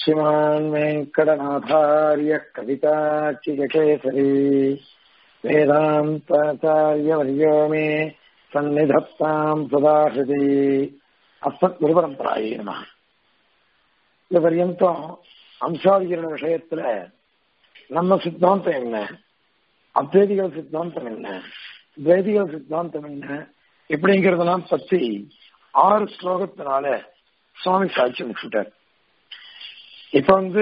श्रीमान् वेङ्कटनाथार्य कविताचिकेसरी वेदान्ताचार्यवर्यो मे सन्निधत्ताम् सदाहृति அஸ்மத் குருபரம்பராயே நம இது பர்யந்தம் அம்சாதிகரண விஷயத்துல நம்ம சித்தாந்தம் என்ன அத்வைதிகள் சித்தாந்தம் என்ன துவைதிகள் சித்தாந்தம் என்ன இப்படிங்கிறதெல்லாம் பத்தி ஆறு ஸ்லோகத்தினால சுவாமி சாட்சி முடிச்சுட்டார் இப்ப வந்து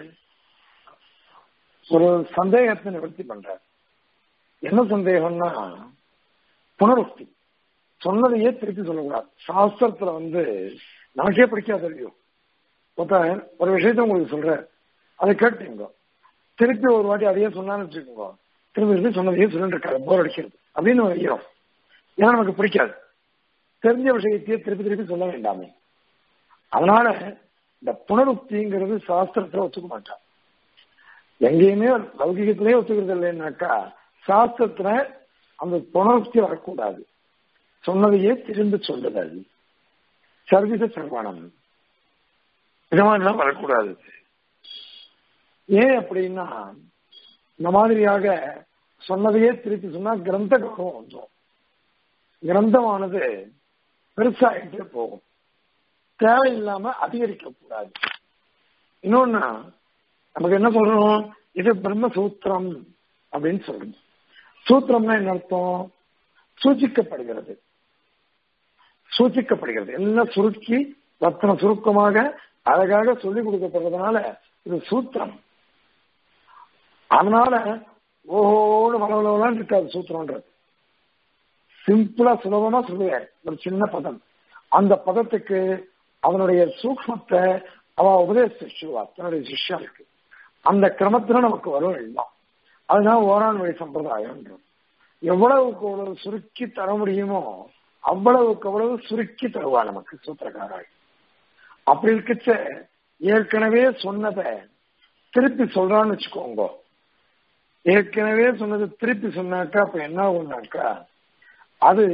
ஒரு சந்தேகத்தை நிவர்த்தி பண்றார் என்ன சந்தேகம்னா புனருக்தி சொன்னதையே திருப்பி சொல்லக்கூடாது சாஸ்திரத்துல வந்து நமக்கே பிடிக்காத இல்லையோ ஒருத்தன் ஒரு விஷயத்த உங்களுக்கு சொல்ற அதை கேட்டீங்க திருப்பி ஒரு வாட்டி அதையே சொன்னான்னு வச்சுக்கோங்க திருப்பி திருப்பி சொன்னதையே சொல்லிட்டு இருக்காது போர் அடிக்கிறது அப்படின்னு வைக்கிறோம் ஏன்னா நமக்கு பிடிக்காது தெரிஞ்ச விஷயத்தையே திருப்பி திருப்பி சொல்ல வேண்டாமே அதனால இந்த புனருக்திங்கிறது சாஸ்திரத்துல ஒத்துக்க மாட்டான் எங்கேயுமே லௌகிகத்திலே ஒத்துக்கிறது இல்லைன்னாக்கா சாஸ்திரத்துல அந்த புனருக்தி வரக்கூடாது சொன்னதையே திரும்ப சொல்லுதல் சர்வீச சர்வானம் இந்த மாதிரிலாம் வரக்கூடாது ஏன் அப்படின்னா இந்த மாதிரியாக சொன்னதையே திருப்பி சொன்னா கிரந்த கௌரவம் வந்துடும் கிரந்தமானது பெருசாகிட்டே போகும் தேவையில்லாம அதிகரிக்க கூடாது இன்னொன்னு நமக்கு என்ன சொல்றோம் இது பிரம்மசூத்திரம் அப்படின்னு சொல்றோம் சூத்திரம்னா என்ன அர்த்தம் சூச்சிக்கப்படுகிறது சூச்சிக்கப்படுகிறது எல்லாம் சுருக்கி ரத்தன சுருக்கமாக அழகாக சொல்லிக் கொடுக்கப்படுறதுனால இது சூத்திரம் அதனால ஓஹோடு வளவளவெல்லாம் இருக்காது சூத்திரம்ன்றது சிம்பிளா சுலபமா சொல்லுவேன் ஒரு சின்ன பதம் அந்த பதத்துக்கு அவனுடைய சூக்மத்தை அவ உபதேசிச்சுவா தன்னுடைய சிஷ்யாவுக்கு அந்த கிரமத்துல நமக்கு வரும் எல்லாம் அதுதான் ஓரான் வழி சம்பிரதாயம் எவ்வளவுக்கு எவ்வளவு சுருக்கி தர முடியுமோ அவ்வளவுக்கு அவ்வளவு சுருக்கி தருவா நமக்கு சூத்திரக்காராய் அப்படி இருக்கச்ச ஏற்கனவே சொன்னதை திருப்பி சொல்றான்னு வச்சுக்கோங்க ஏற்கனவே சொன்னதை திருப்பி சொன்னாக்கா அப்ப என்ன ஆகும்னாக்கா அது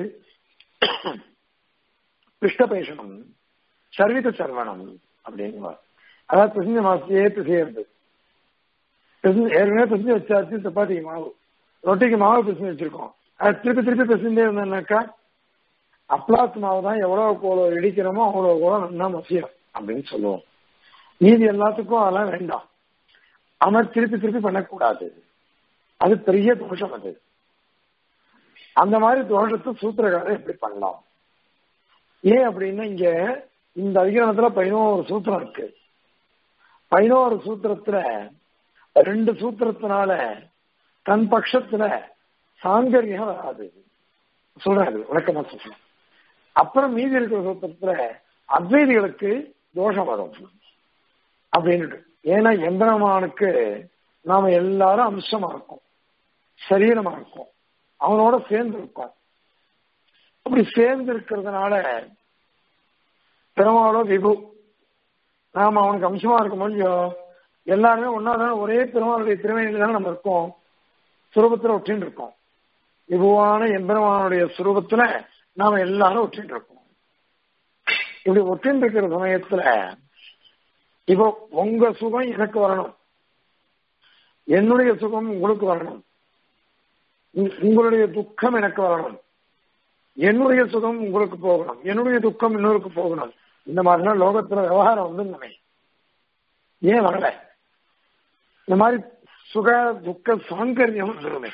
பிஷ்டபேஷனம் சர்வித சர்வணம் அப்படிங்குவா அதாவது பிசைஞ்ச மாசத்தையே பிசையறது ஏற்கனவே பிசைஞ்சு வச்சாச்சு சப்பாத்திக்கு மாவு ரொட்டிக்கு மாவு பிசைஞ்சு வச்சிருக்கோம் அது திருப்பி திருப்பி பிசைஞ்சே இருந்தேன்னாக்கா அப்ளாத் மாவு தான் எவ்வளவு எவ்வளோ இடிக்கிறோமோ அவ்வளோ கூட நல்லா மசியம் அப்படின்னு சொல்லுவோம் மீதி எல்லாத்துக்கும் அதெல்லாம் வேண்டாம் ஆனால் திருப்பி திருப்பி பண்ணக்கூடாது அது பெரிய தோஷம் அது அந்த மாதிரி தோஷத்தை சூத்திரக்காரர் எப்படி பண்ணலாம் ஏன் அப்படின்னா இங்க இந்த அதிகரணத்துல பதினோரு சூத்திரம் இருக்கு பதினோரு சூத்திரத்துல ரெண்டு சூத்திரத்தினால தன் பட்சத்துல சாங்கரியம் வராது சொல்றாரு விளக்கமா சொல்றேன் அப்புறம் மீதி இருக்கிற சூத்திரத்துல அத்வைதிகளுக்கு தோஷம் வரும் அப்படின்னு ஏன்னா எந்திரமானுக்கு நாம எல்லாரும் அம்சமா இருக்கோம் சரீரமா இருக்கோம் அவனோட சேர்ந்து இருக்கோம் அப்படி சேர்ந்து இருக்கிறதுனால பெருமாளோ விபு நாம அவனுக்கு அம்சமா இருக்க முடியும் எல்லாருமே ஒன்னாதான் ஒரே பெருமாளுடைய திருமையில தானே நம்ம இருக்கோம் சுரூபத்துல ஒற்றின்னு இருக்கோம் விபுவான எம்பெருமானுடைய சுரூபத்துல நாம எல்லாரும் ஒற்றின்னு இருக்கோம் இப்படி ஒற்றின்னு இருக்கிற சமயத்துல இப்போ உங்க சுகம் எனக்கு வரணும் என்னுடைய சுகம் உங்களுக்கு வரணும் உங்களுடைய துக்கம் எனக்கு வரணும் என்னுடைய சுகம் உங்களுக்கு போகணும் என்னுடைய துக்கம் இன்னொருக்கு போகணும் இந்த மாதிரிலாம் லோகத்துல விவகாரம் வந்து நம்ம ஏன் வரல இந்த மாதிரி சுக துக்க சாங்கரியம் வந்துருமே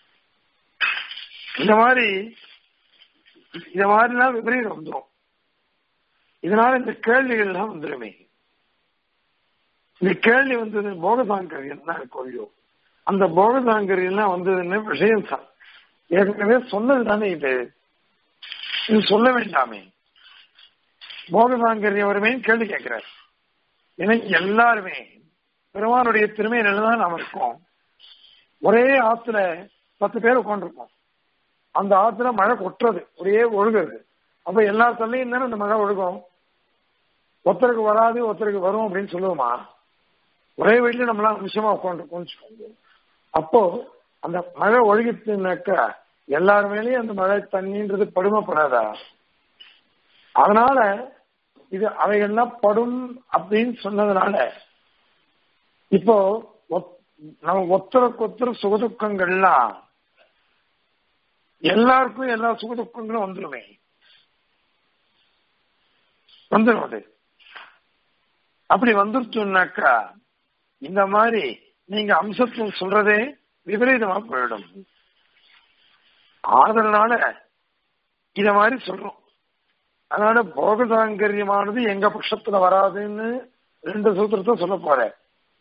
இந்த மாதிரி இந்த மாதிரிலாம் விபரீதம் வந்துடும் இதனால இந்த கேள்விகள்லாம் வந்துருமே இந்த கேள்வி வந்தது போகசாங்கரியம் தான் கொள்ளியோ அந்த போகசாங்கரியெல்லாம் வந்ததுன்னு விஷயம் சார் ஏற்கனவே சொன்னது தானே இது இது சொல்ல வேண்டாமே போகசாங்கரியம் வருமே கேள்வி கேட்கிறார் ஏன்னா எல்லாருமே பெருமானுடைய திருமையில தான் நாம் இருக்கோம் ஒரே ஆத்துல பத்து பேர் உட்காந்துருக்கோம் அந்த ஆத்துல மழை கொட்டுறது ஒரே ஒழுகுறது அப்ப எல்லா தள்ளையும் தானே அந்த மழை ஒழுகும் ஒருத்தருக்கு வராது ஒருத்தருக்கு வரும் அப்படின்னு சொல்லுவோமா ஒரே வீட்டுல நம்மளாம் விஷயமா உட்காந்துருக்கோம் அப்போ அந்த மழை ஒழுகிச்சுனாக்கா எல்லார் மேலேயும் அந்த மழை தண்ணின்றது படுமைப்படாதா அதனால இது அவைகள்லாம் படும் அப்படின்னு சொன்னதுனால இப்போ ஒத்- நம்ம ஒத்தருக்கு ஒத்தர் சுகதுக்கங்கள்லாம் எல்லாருக்கும் எல்லா சுகதுக்கங்களும் வந்துருமே வந்துடும் அது அப்படி வந்துருச்சுன்னாக்கா இந்த மாதிரி நீங்க அம்சத்துவம் சொல்றதே விபரீதமா போயிடும் ஆதரனால இத மாதிரி சொல்றோம் அதனால போக சாங்கரியமானது எங்க பட்சத்துல வராதுன்னு ரெண்டு சூத்திரத்தை சொல்ல போறேன்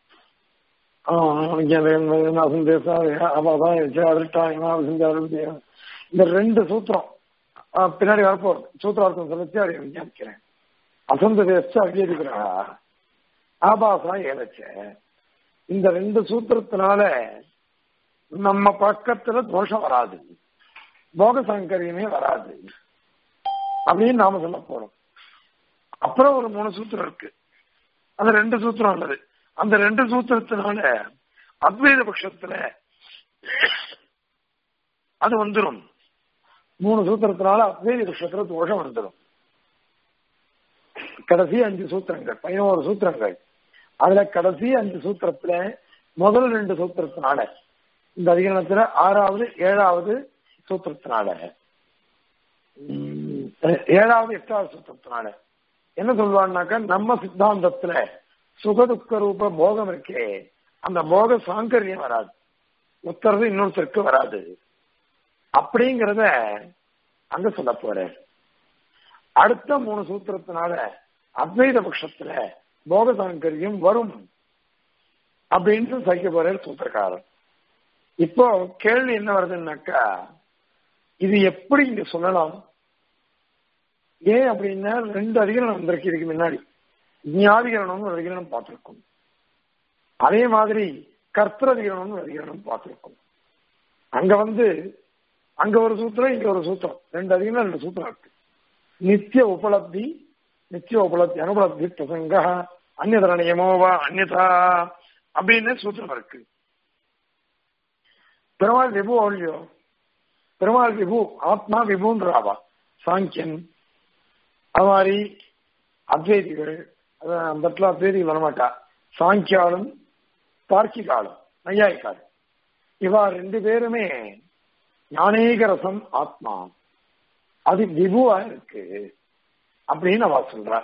இந்த ரெண்டு சூத்திரம் ஆ, பின்னாடி வரப்போம் சூத்திரார்த்தம் சொல்லிச்சு அதை விஞ்ஞானிக்கிறேன் அசந்த தேச அவ்வியதிக்கிறா ஆபாசா ஏலச்ச இந்த ரெண்டு சூத்திரத்தினால நம்ம பக்கத்துல தோஷம் வராது போக சங்கரியமே வராது அப்படின்னு நாம சொல்ல போறோம் அப்புறம் ஒரு மூணு சூத்திரம் இருக்கு அந்த ரெண்டு சூத்திரம் உள்ளது அந்த ரெண்டு சூத்திரத்தினால அத்வைத பட்சத்துல அது வந்துரும் மூணு சூத்திரத்தினால அத்வைத பட்சத்துல தோஷம் வந்துடும் கடைசி அஞ்சு சூத்திரங்கள் பதினோரு சூத்திரங்கள் அதுல கடைசி அஞ்சு சூத்திரத்துல முதல் ரெண்டு சூத்திரத்தினால இந்த அதிகரணத்துல ஆறாவது ஏழாவது சூத்திரத்தினால உம், ஏழாவது எட்டாவது சூத்திரத்தினால என்ன சொல்லுவான்னாக்கா நம்ம சித்தாந்தத்துல சுகதுக்க ரூப போகம் இருக்கே அந்த போக சாங்கரியம் வராது ஒருத்தரது இன்னொருத்தருக்கு வராது அப்படிங்கிறத அங்க சொல்ல போறேன் அடுத்த மூணு சூத்திரத்தினால அத்வைத பட்சத்துல போக சாங்கரியம் வரும் அப்படின்னு சைக்க போறார் சூத்திரக்காரர் இப்போ கேள்வி என்ன வருதுன்னாக்கா இது எப்படி இங்க சொல்லலாம் ஏன் அப்படின்னா ரெண்டு அதிகரணம் வந்திருக்கு இதுக்கு முன்னாடி ஞாதிகரணம்னு ஒரு அதிகரணம் பார்த்திருக்கோம் அதே மாதிரி கர்த்தர் அதிகரணம்னு ஒரு அதிகரணம் பார்த்திருக்கோம் அங்க வந்து அங்க ஒரு சூத்திரம் இங்க ஒரு சூத்திரம் ரெண்டு அதிகரணம் ரெண்டு சூத்திரம் இருக்கு நித்திய உபலப்தி நித்திய உபலப்தி அனுபலப்தி பிரசங்க அந்நியதர நியமோவா அந்நியதா அப்படின்னு சூத்திரம் இருக்கு பெருமாள் விபு ஒழியோ பெருமாள் விபு ஆத்மா விபுன்றாவா சாங்கியன் அது மாதிரி அத்வைதிகள் அதான் அந்த இடத்துல அத்வைதிகள் வரமாட்டா சாங்கியாலும் தார்க்கிகாலும் நையாயிக்காலும் இவா ரெண்டு பேருமே ஞானேக ரசம் ஆத்மா அது விபுவா இருக்கு அப்படின்னு அவ சொல்றா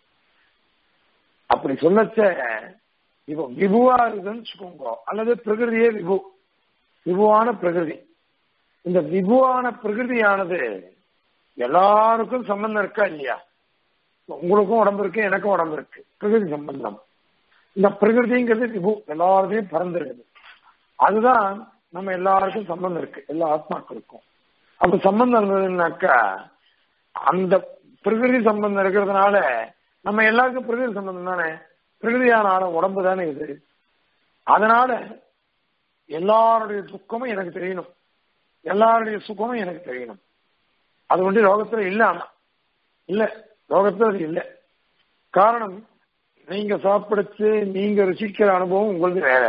அப்படி சொல்லச்ச இப்போ விபுவா இருக்குன்னு வச்சுக்கோங்க அல்லது பிரகிருதியே விபு விபுவான பிரகிருதி இந்த விபுவான பிரகிருதியானது எல்லாருக்கும் சம்பந்தம் இருக்கா இல்லையா உங்களுக்கும் உடம்பு இருக்கு எனக்கும் உடம்பு இருக்கு பிரகிருதி சம்பந்தம் இந்த பிரகிருதிங்கிறது விபு எல்லாருமே பறந்துருக்குது அதுதான் நம்ம எல்லாருக்கும் சம்பந்தம் இருக்கு எல்லா ஆத்மாக்களுக்கும் அப்ப சம்பந்தம் இருந்ததுன்னாக்கா அந்த பிரகிருதி சம்பந்தம் இருக்கிறதுனால நம்ம எல்லாருக்கும் பிரகிருதி சம்பந்தம் தானே பிரகிருதியான ஆன உடம்பு தானே இது அதனால எல்லாருடைய துக்கமும் எனக்கு தெரியணும் எல்லாருடைய சுகமும் எனக்கு தெரியணும் அது ஒன்று லோகத்துல இல்ல ஆனா இல்ல லோகத்துல அது இல்ல காரணம் நீங்க சாப்பிடுச்சு நீங்க ருசிக்கிற அனுபவம் உங்களுக்கு வேற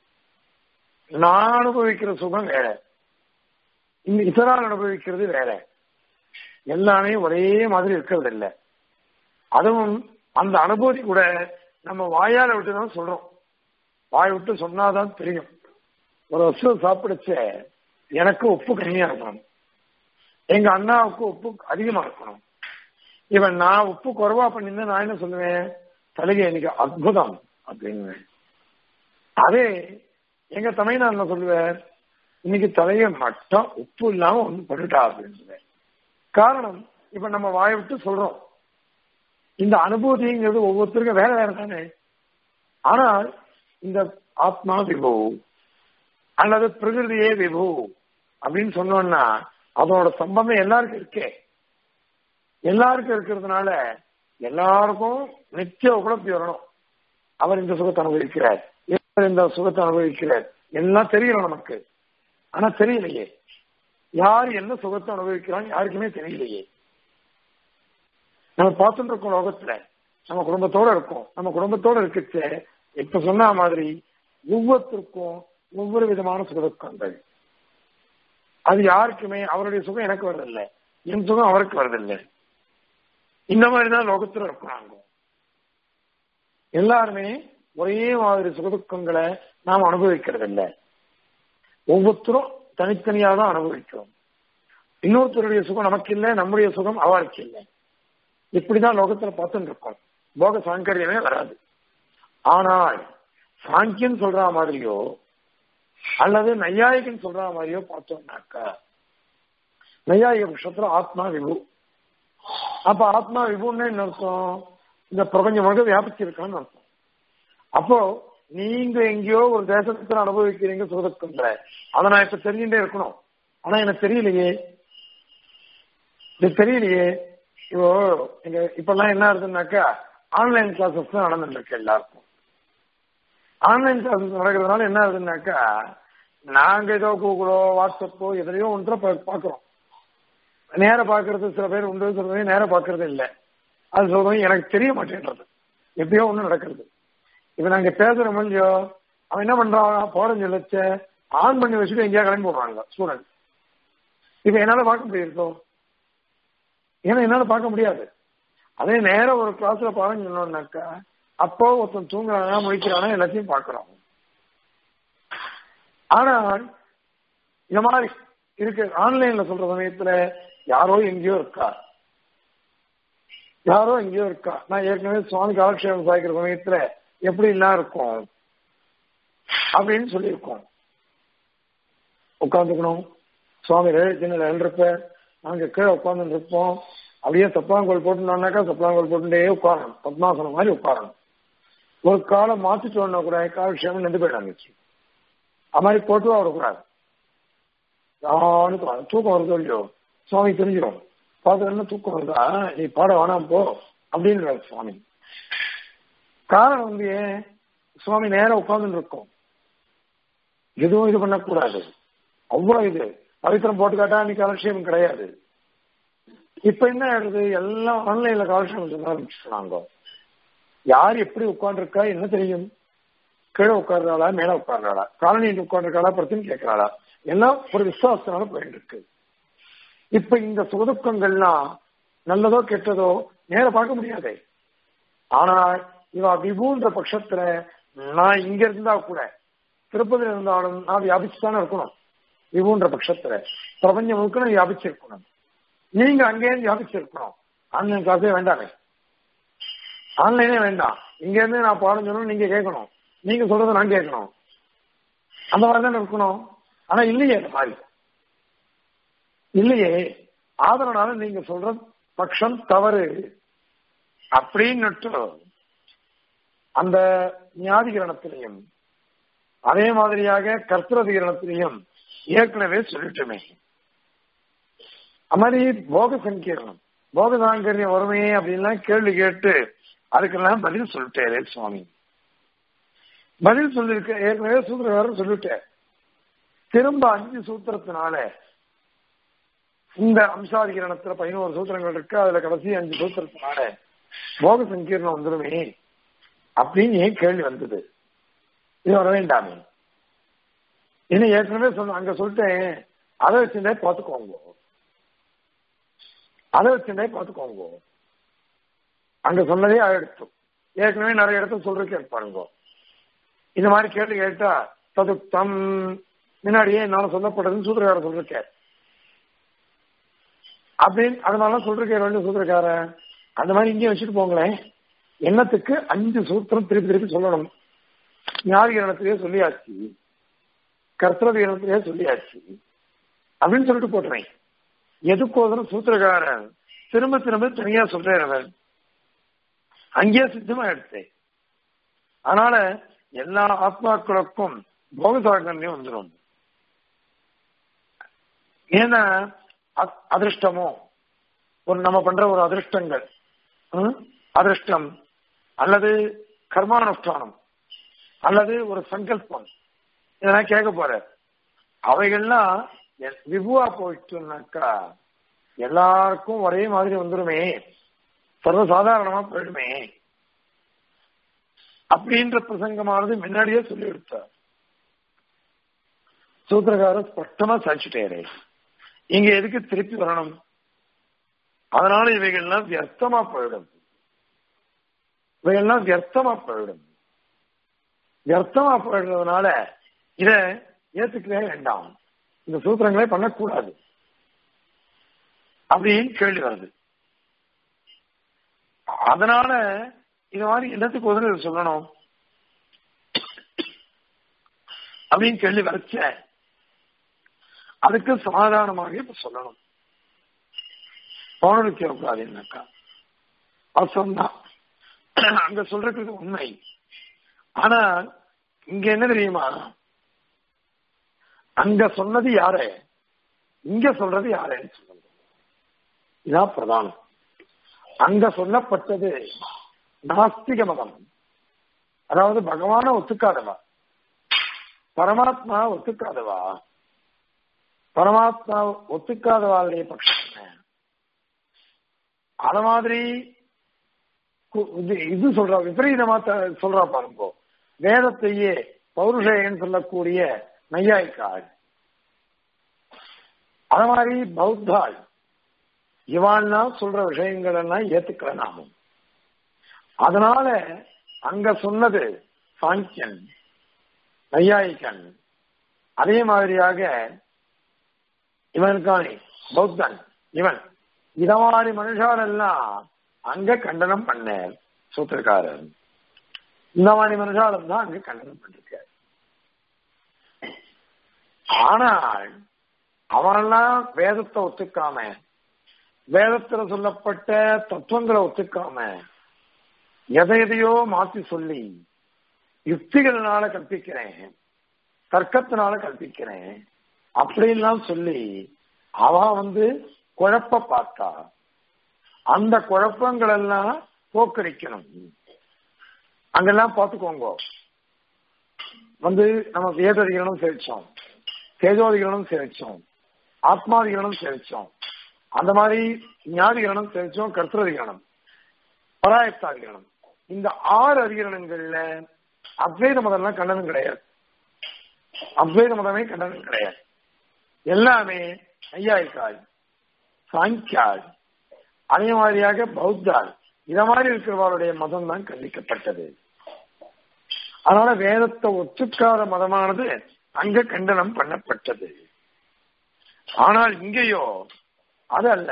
நான் அனுபவிக்கிற சுகம் வேற இந்த இதரால் அனுபவிக்கிறது வேற எல்லாமே ஒரே மாதிரி இருக்கிறது இல்ல அதுவும் அந்த அனுபூதி கூட நம்ம வாயால விட்டு தான் சொல்றோம் வாய் விட்டு சொன்னாதான் தெரியும் ஒரு வருஷம் சாப்பிடுச்ச எனக்கு உப்பு கம்மியா இருக்கணும் எங்க அண்ணாவுக்கு உப்பு அதிகமா இருக்கணும் இவன் நான் உப்பு குறைவா பண்ணியிருந்தேன் நான் என்ன சொல்லுவேன் தலைகை எனக்கு அற்புதம் அப்படின்னு அதே எங்க தமிழ்நாடு என்ன சொல்லுவேன் இன்னைக்கு தலையை மட்டும் உப்பு இல்லாம ஒண்ணு பண்ணிட்டா அப்படின்னு சொல்லுவேன் காரணம் இப்ப நம்ம வாயை விட்டு சொல்றோம் இந்த அனுபூதிங்கிறது ஒவ்வொருத்தருக்கும் வேற வேற தானே ஆனால் இந்த ஆத்மா விபு அல்லது பிரகிருதியே விபு அப்படின்னு சொன்னோம்னா அதோட சம்பந்தம் எல்லாருக்கும் இருக்கே எல்லாருக்கும் இருக்கிறதுனால எல்லாருக்கும் நித்திய உபலப்தி வரணும் அவர் இந்த சுகத்தை அனுபவிக்கிறார் இவர் இந்த சுகத்தை அனுபவிக்கிறார் எல்லாம் தெரியணும் நமக்கு ஆனா தெரியலையே யார் என்ன சுகத்தை அனுபவிக்கிறான் யாருக்குமே தெரியலையே நம்ம பார்த்துட்டு இருக்கோம் லோகத்துல நம்ம குடும்பத்தோட இருக்கோம் நம்ம குடும்பத்தோட இருக்குச்சு இப்ப சொன்ன மாதிரி ஒவ்வொருத்தருக்கும் ஒவ்வொரு விதமான சுகதுக்கங்கள் அது யாருக்குமே அவருடைய சுகம் எனக்கு வர்றதில்லை என் சுகம் அவருக்கு வர்றதில்லை இந்த மாதிரிதான் லோகத்துல இருக்கிறாங்க எல்லாருமே ஒரே மாதிரி சுகதுக்கங்களை நாம் அனுபவிக்கிறது இல்லை ஒவ்வொருத்தரும் தனித்தனியாக தான் அனுபவிக்கிறோம் இன்னொருத்தருடைய சுகம் நமக்கு இல்லை நம்முடைய சுகம் அவளுக்கு இல்லை இப்படிதான் லோகத்துல பார்த்துட்டு இருக்கோம் போக சாங்கரியமே வராது ஆனால் சாங்கியன் சொல்ற மாதிரியோ அல்லது நையாயிகன் சொல்ற மாதிரியோ பார்த்தோம்னாக்கா நையாயிக பட்சத்துல ஆத்மா விபு அப்ப ஆத்மா விபுன்னு என்ன அர்த்தம் இந்த பிரபஞ்சம் முழுக்க வியாபிச்சிருக்கான்னு அர்த்தம் அப்போ நீங்க எங்கேயோ ஒரு தேசத்துல அனுபவிக்கிறீங்க சுகதுக்கன்ற அதை நான் இப்ப தெரிஞ்சுட்டே இருக்கணும் ஆனா எனக்கு தெரியலையே இது தெரியலையே இப்போ இங்க இப்பெல்லாம் என்ன இருக்குன்னாக்கா ஆன்லைன் கிளாஸஸ் தான் நடந்துட்டு இருக்கு எல்லாருக்கும் ஆன்லைன் கிளாஸஸ் நடக்கிறதுனால என்ன ஆகுதுன்னாக்கா நாங்க ஏதோ கூகுளோ வாட்ஸ்அப்போ எதுலையோ ஒன்று பாக்குறோம் நேர பாக்குறது சில பேர் உண்டு சில பேர் நேர பாக்குறது இல்லை அது சொல்றது எனக்கு தெரிய மாட்டேன்றது எப்படியோ ஒண்ணு நடக்கிறது இப்ப நாங்க பேசுறோம் இல்லையோ அவன் என்ன பண்றான் போறேன்னு சொல்லச்ச ஆன் பண்ணி வச்சுட்டு எங்கேயா கிளம்பி போடுறாங்க ஸ்டூடெண்ட் இப்ப என்னால பார்க்க முடியிருக்கோ ஏன்னா என்னால பார்க்க முடியாது அதே நேரம் ஒரு கிளாஸ்ல பாருங்க சொன்னோம்னாக்கா அப்போ ஒருத்தன் தூங்குறானா முடிக்கிறானா எல்லாத்தையும் பார்க்கிறோம் ஆனால் இந்த மாதிரி இருக்கு ஆன்லைன்ல சொல்ற சமயத்துல யாரோ எங்கேயோ இருக்கா யாரோ எங்கேயோ இருக்கா நான் ஏற்கனவே சுவாமி காலக்ஷேபம் சாய்க்கிற சமயத்துல எப்படி எல்லாம் இருக்கும் அப்படின்னு சொல்லியிருக்கோம் உட்காந்துக்கணும் சுவாமி சின்ன எழுறப்ப நாங்க கீழே உட்காந்து இருப்போம் அப்படியே சப்பலாங்கோல் போட்டுனாக்கா சப்பலாங்கோல் போட்டுட்டே உட்காரணும் பத்மாசனம் மாதிரி உட்காரணும் ஒரு காலம் மாத்திட்டோம்னா கூட காலக்ஷேமம் நின்று போயிடாங்க அது மாதிரி போட்டு வரக்கூடாது தூக்கம் வருதோ இல்லையோ சுவாமி தெரிஞ்சிடும் பாத்துக்கணும் தூக்கம் வருதா நீ பாட வேணாம் போ அப்படின்னு சுவாமி காரணம் வந்து ஏன் சுவாமி நேரம் உட்கார்ந்து இருக்கும் எதுவும் இது பண்ணக்கூடாது அவ்வளவு இது பவித்திரம் போட்டு காட்டா நீ காலக்ஷேபம் கிடையாது இப்ப என்ன ஆயிடுது எல்லாம் ஆன்லைன்ல காலக்ஷேபம் சொல்ல ஆரம்பிச்சுட்டாங்க யார் எப்படி உட்காந்துருக்கா என்ன தெரியும் கீழே உட்கார்றாளா மேல உட்கார்றாளா காலனியில் உட்காந்துருக்காளா பிரச்சனை கேட்கிறாளா எல்லாம் ஒரு விசுவாசத்தினால போயிட்டு இருக்கு இப்ப இந்த சுகதுக்கங்கள்லாம் நல்லதோ கெட்டதோ நேர பார்க்க முடியாதே ஆனா இவ விபுன்ற பட்சத்துல நான் இங்க இருந்தா கூட திருப்பதியில் இருந்தாலும் நான் வியாபிச்சுதானே இருக்கணும் விபுன்ற பட்சத்துல பிரபஞ்சம் முழுக்க நான் வியாபிச்சிருக்கணும் நீங்க அங்கேயிருந்து வியாபிச்சிருக்கணும் ஆன்லைன் கிளாஸே வேண்டாமே ஆன்லைனே வேண்டாம் இங்க இருந்து நான் பாடம் சொல்லணும் நீங்க கேட்கணும் நீங்க சொல்றதை நான் கேட்கணும் அந்த மாதிரி தானே இருக்கணும் ஆனா இல்லையே அந்த மாதிரி இல்லையே ஆதரனால நீங்க சொல்ற பட்சம் தவறு அப்படின்னு அந்த ஞாதிகரணத்திலையும் அதே மாதிரியாக கர்த்தரதிகரணத்திலையும் ஏற்கனவே சொல்லிட்டுமே அது மாதிரி போக சங்கீர்ணம் போக சாங்கரியம் வருமே அப்படின்லாம் கேள்வி கேட்டு அதுக்கெல்லாம் பதில் சொல்லிட்டேரே சுவாமி பதில் சொல்லிருக்க ஏற்கனவே சூத்திரக்காரர் சொல்லிட்டேன் திரும்ப அஞ்சு சூத்திரத்தினால இந்த அம்சாதிகரணத்துல பதினோரு சூத்திரங்கள் இருக்கு அதுல கடைசி அஞ்சு சூத்திரத்தினால போக சங்கீர்ணம் வந்துருமே அப்படின்னு ஏன் கேள்வி வந்தது இது வர வேண்டாமே இன்னும் ஏற்கனவே சொன்ன அங்க சொல்லிட்டேன் அதை வச்சுட்டே பார்த்துக்கோங்க அதை வச்சுட்டே பார்த்துக்கோங்க அங்க சொன்னதே ஆயிடுச்சு ஏற்கனவே நிறைய இடத்துல சொல்றதுக்கு பாருங்க இந்த மாதிரி கேள்வி கேட்டா ததுக்தம் முன்னாடியே என்னால சொல்லப்படுறதுன்னு சூத்திரக்காரர் சொல்லிருக்கார் அப்படின்னு அதனால சொல்றேன் ரெண்டு சூத்திரக்காரன் அந்த மாதிரி இங்கேயும் வச்சுட்டு போங்களேன் எண்ணத்துக்கு அஞ்சு சூத்திரம் திருப்பி திருப்பி சொல்லணும் ஞாதிகரணத்திலேயே சொல்லியாச்சு கர்த்தரவிகரணத்திலேயே சொல்லியாச்சு அப்படின்னு சொல்லிட்டு போட்டுறேன் எதுக்கோதரும் சூத்திரக்காரன் திரும்ப திரும்ப தனியா சொல்றேன் அவன் அங்கேயே சித்தமா எடுத்தேன் அதனால எல்லா ஆத்மாக்களுக்கும் போகசாகன்யம் வந்துடும் ஏன்னா அதிர்ஷ்டமோ ஒரு நம்ம பண்ற ஒரு அதிர்ஷ்டங்கள் அதிர்ஷ்டம் அல்லது கர்மானுஷ்டானம் அல்லது ஒரு சங்கல்பம் இதெல்லாம் கேட்க போற அவைகள்லாம் விபுவா போயிட்டுனாக்கா எல்லாருக்கும் ஒரே மாதிரி வந்துருமே சர்வசாதாரணமா போயிடுமே அப்படின்ற பிரசங்கமானது முன்னாடியே சொல்லி கொடுத்தார் சூத்திரக்காரர் ஸ்பஷ்டமா சாட்சிட்டேரே இங்க எதுக்கு திருப்பி வரணும் அதனால இவைகள்லாம் வியர்த்தமா போயிடும் இவைகள்லாம் வியர்த்தமா போயிடும் வியர்த்தமா போயிடுறதுனால இத ஏத்துக்கவே வேண்டாம் இந்த சூத்திரங்களே பண்ணக்கூடாது அப்படின்னு கேள்வி வருது அதனால இது மாதிரி என்னத்துக்கு உதவி சொல்லணும் அப்படின்னு கேள்வி வச்ச அதுக்கு சமாதானமாக இப்ப சொல்லணும் பௌனருக்கு கூடாது என்னக்கா அவசரம்தான் அங்க சொல்றது உண்மை ஆனா இங்க என்ன தெரியுமா அங்க சொன்னது யாரு இங்க சொல்றது யாருன்னு சொல்லுங்க இதான் பிரதானம் அங்க சொல்லப்பட்டது நாஸ்திக மதம் அதாவது பகவான ஒத்துக்காதவா பரமாத்மா ஒத்துக்காதவா பரமாத்மா ஒத்துக்காதவாளுடைய பட்சம் அத மாதிரி இது சொல்ற விபரீதமா சொல்றா பாருங்க வேதத்தையே பௌருஷேயன் சொல்லக்கூடிய நையாய்க்காள் அத மாதிரி பௌத்தாள் இவான்னா சொல்ற விஷயங்கள் எல்லாம் ஏத்துக்கல நாமும் அதனால அங்க சொன்னது சாங்கியன் நையாயிக்கன் அதே மாதிரியாக இவனுக்கானே பௌத்தன் இவன் இத மாதிரி மனுஷால் எல்லாம் அங்க கண்டனம் பண்ண சூத்திரக்காரர் இந்த மாதிரி மனுஷாலும் தான் அங்க கண்டனம் பண்ணிருக்காரு ஆனால் அவனெல்லாம் வேதத்தை ஒத்துக்காம வேதத்துல சொல்லப்பட்ட தத்துவங்களை ஒத்துக்காம எதை எதையோ மாத்தி சொல்லி யுக்திகள்னால கற்பிக்கிறேன் தர்க்கத்தினால கற்பிக்கிறேன் அப்படின்லாம் சொல்லி அவ வந்து குழப்ப பார்த்தா அந்த குழப்பங்கள் எல்லாம் போக்கடிக்கணும் அங்கெல்லாம் பார்த்துக்கோங்க வந்து நம்ம வேததிகளும் சேவிச்சோம் தேஜோதிகளும் சேவிச்சோம் ஆத்மாதிகளும் சேவிச்சோம் அந்த மாதிரி ஞாதிகரணம் சேவிச்சோம் கர்த்தரதிகரணம் பராயத்தாதிகரணம் இந்த ஆறு அதிகரணங்கள்ல அத்வைத மதம்லாம் கண்டனம் கிடையாது அத்வைத மதமே கண்டனம் கிடையாது எல்லாமே ஐயாயிக்காய் சாங்கியாள் அதே மாதிரியாக பௌத்தாள் இத மாதிரி இருக்கிறவருடைய மதம் தான் கண்டிக்கப்பட்டது அதனால வேதத்தை ஒத்துக்காத மதமானது அங்க கண்டனம் பண்ணப்பட்டது ஆனால் இங்கேயோ அது அல்ல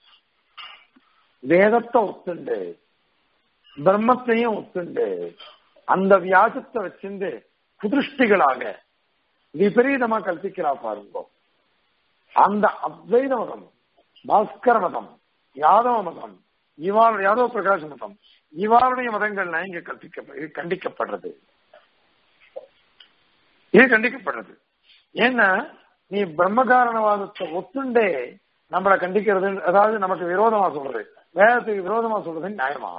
வேதத்தை ஒத்துண்டு பிரம்மத்தையும் ஒத்துண்டு அந்த வியாஜத்தை வச்சிருந்து குதிருஷ்டிகளாக விபரீதமா கல்பிக்கிறா பாருங்க அந்த அத்வைத மதம் பாஸ்கர மதம் யாதவ மதம் இவாள் யாதவ பிரகாஷ மதம் இவாளுடைய மதங்கள்லாம் இங்க கற்பிக்க இது கண்டிக்கப்படுறது இது கண்டிக்கப்படுறது ஏன்னா நீ பிரம்மகாரணவாதத்தை ஒத்துண்டே நம்மளை கண்டிக்கிறது அதாவது நமக்கு விரோதமா சொல்றது வேதத்துக்கு விரோதமா சொல்றது நியாயமா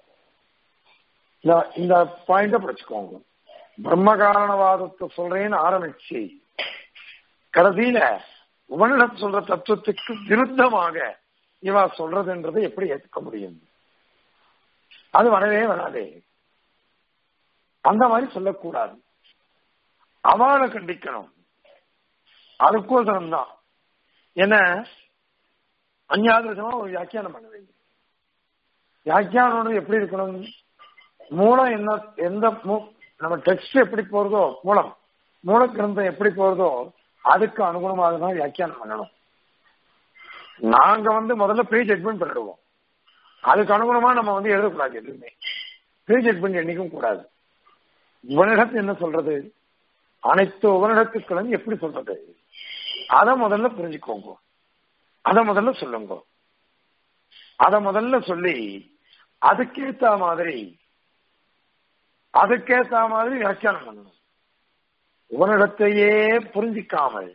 இந்த பாயிண்ட படிச்சுக்கோங்க பிரம்மகாரணவாதத்தை சொல்றேன்னு ஆரம்பிச்சு கடைசியில உபனிடம் சொல்ற தத்துவத்துக்கு விருத்தமாக இவா சொல்றதுன்றதை எப்படி ஏற்றுக்க முடியும் அது வரவே வராதே அந்த மாதிரி சொல்லக்கூடாது அவளை கண்டிக்கணும் அதுக்கோசரம் தான் என்ன அந்யாதிரசமா ஒரு வியாக்கியானம் பண்ண வேண்டும் வியாக்கியானம் எப்படி இருக்கணும் மூலம் என்ன எந்த நம்ம டெக்ஸ்ட் எப்படி போறதோ மூலம் மூல கிரந்தம் எப்படி போறதோ அதுக்கு அனுகுணமாக தான் வியாக்கியானம் பண்ணணும் நாங்க வந்து முதல்ல ப்ரீ ஜட்மெண்ட் பண்ணிடுவோம் அதுக்கு அனுகுணமா நம்ம வந்து எழுதக்கூடாது எதுவுமே ப்ரீ ஜட்மெண்ட் என்னைக்கும் கூடாது உபனிடத்து என்ன சொல்றது அனைத்து உபனிடத்துக்களும் எப்படி சொல்றது அத முதல்ல புரிஞ்சுக்கோங்க அத முதல்ல சொல்லுங்க அத முதல்ல சொல்லி அதுக்கேத்த மாதிரி அதுக்கேத்த மாதிரி வியாக்கியானம் பண்ணணும் உபனிடத்தையே புரிஞ்சிக்காமல்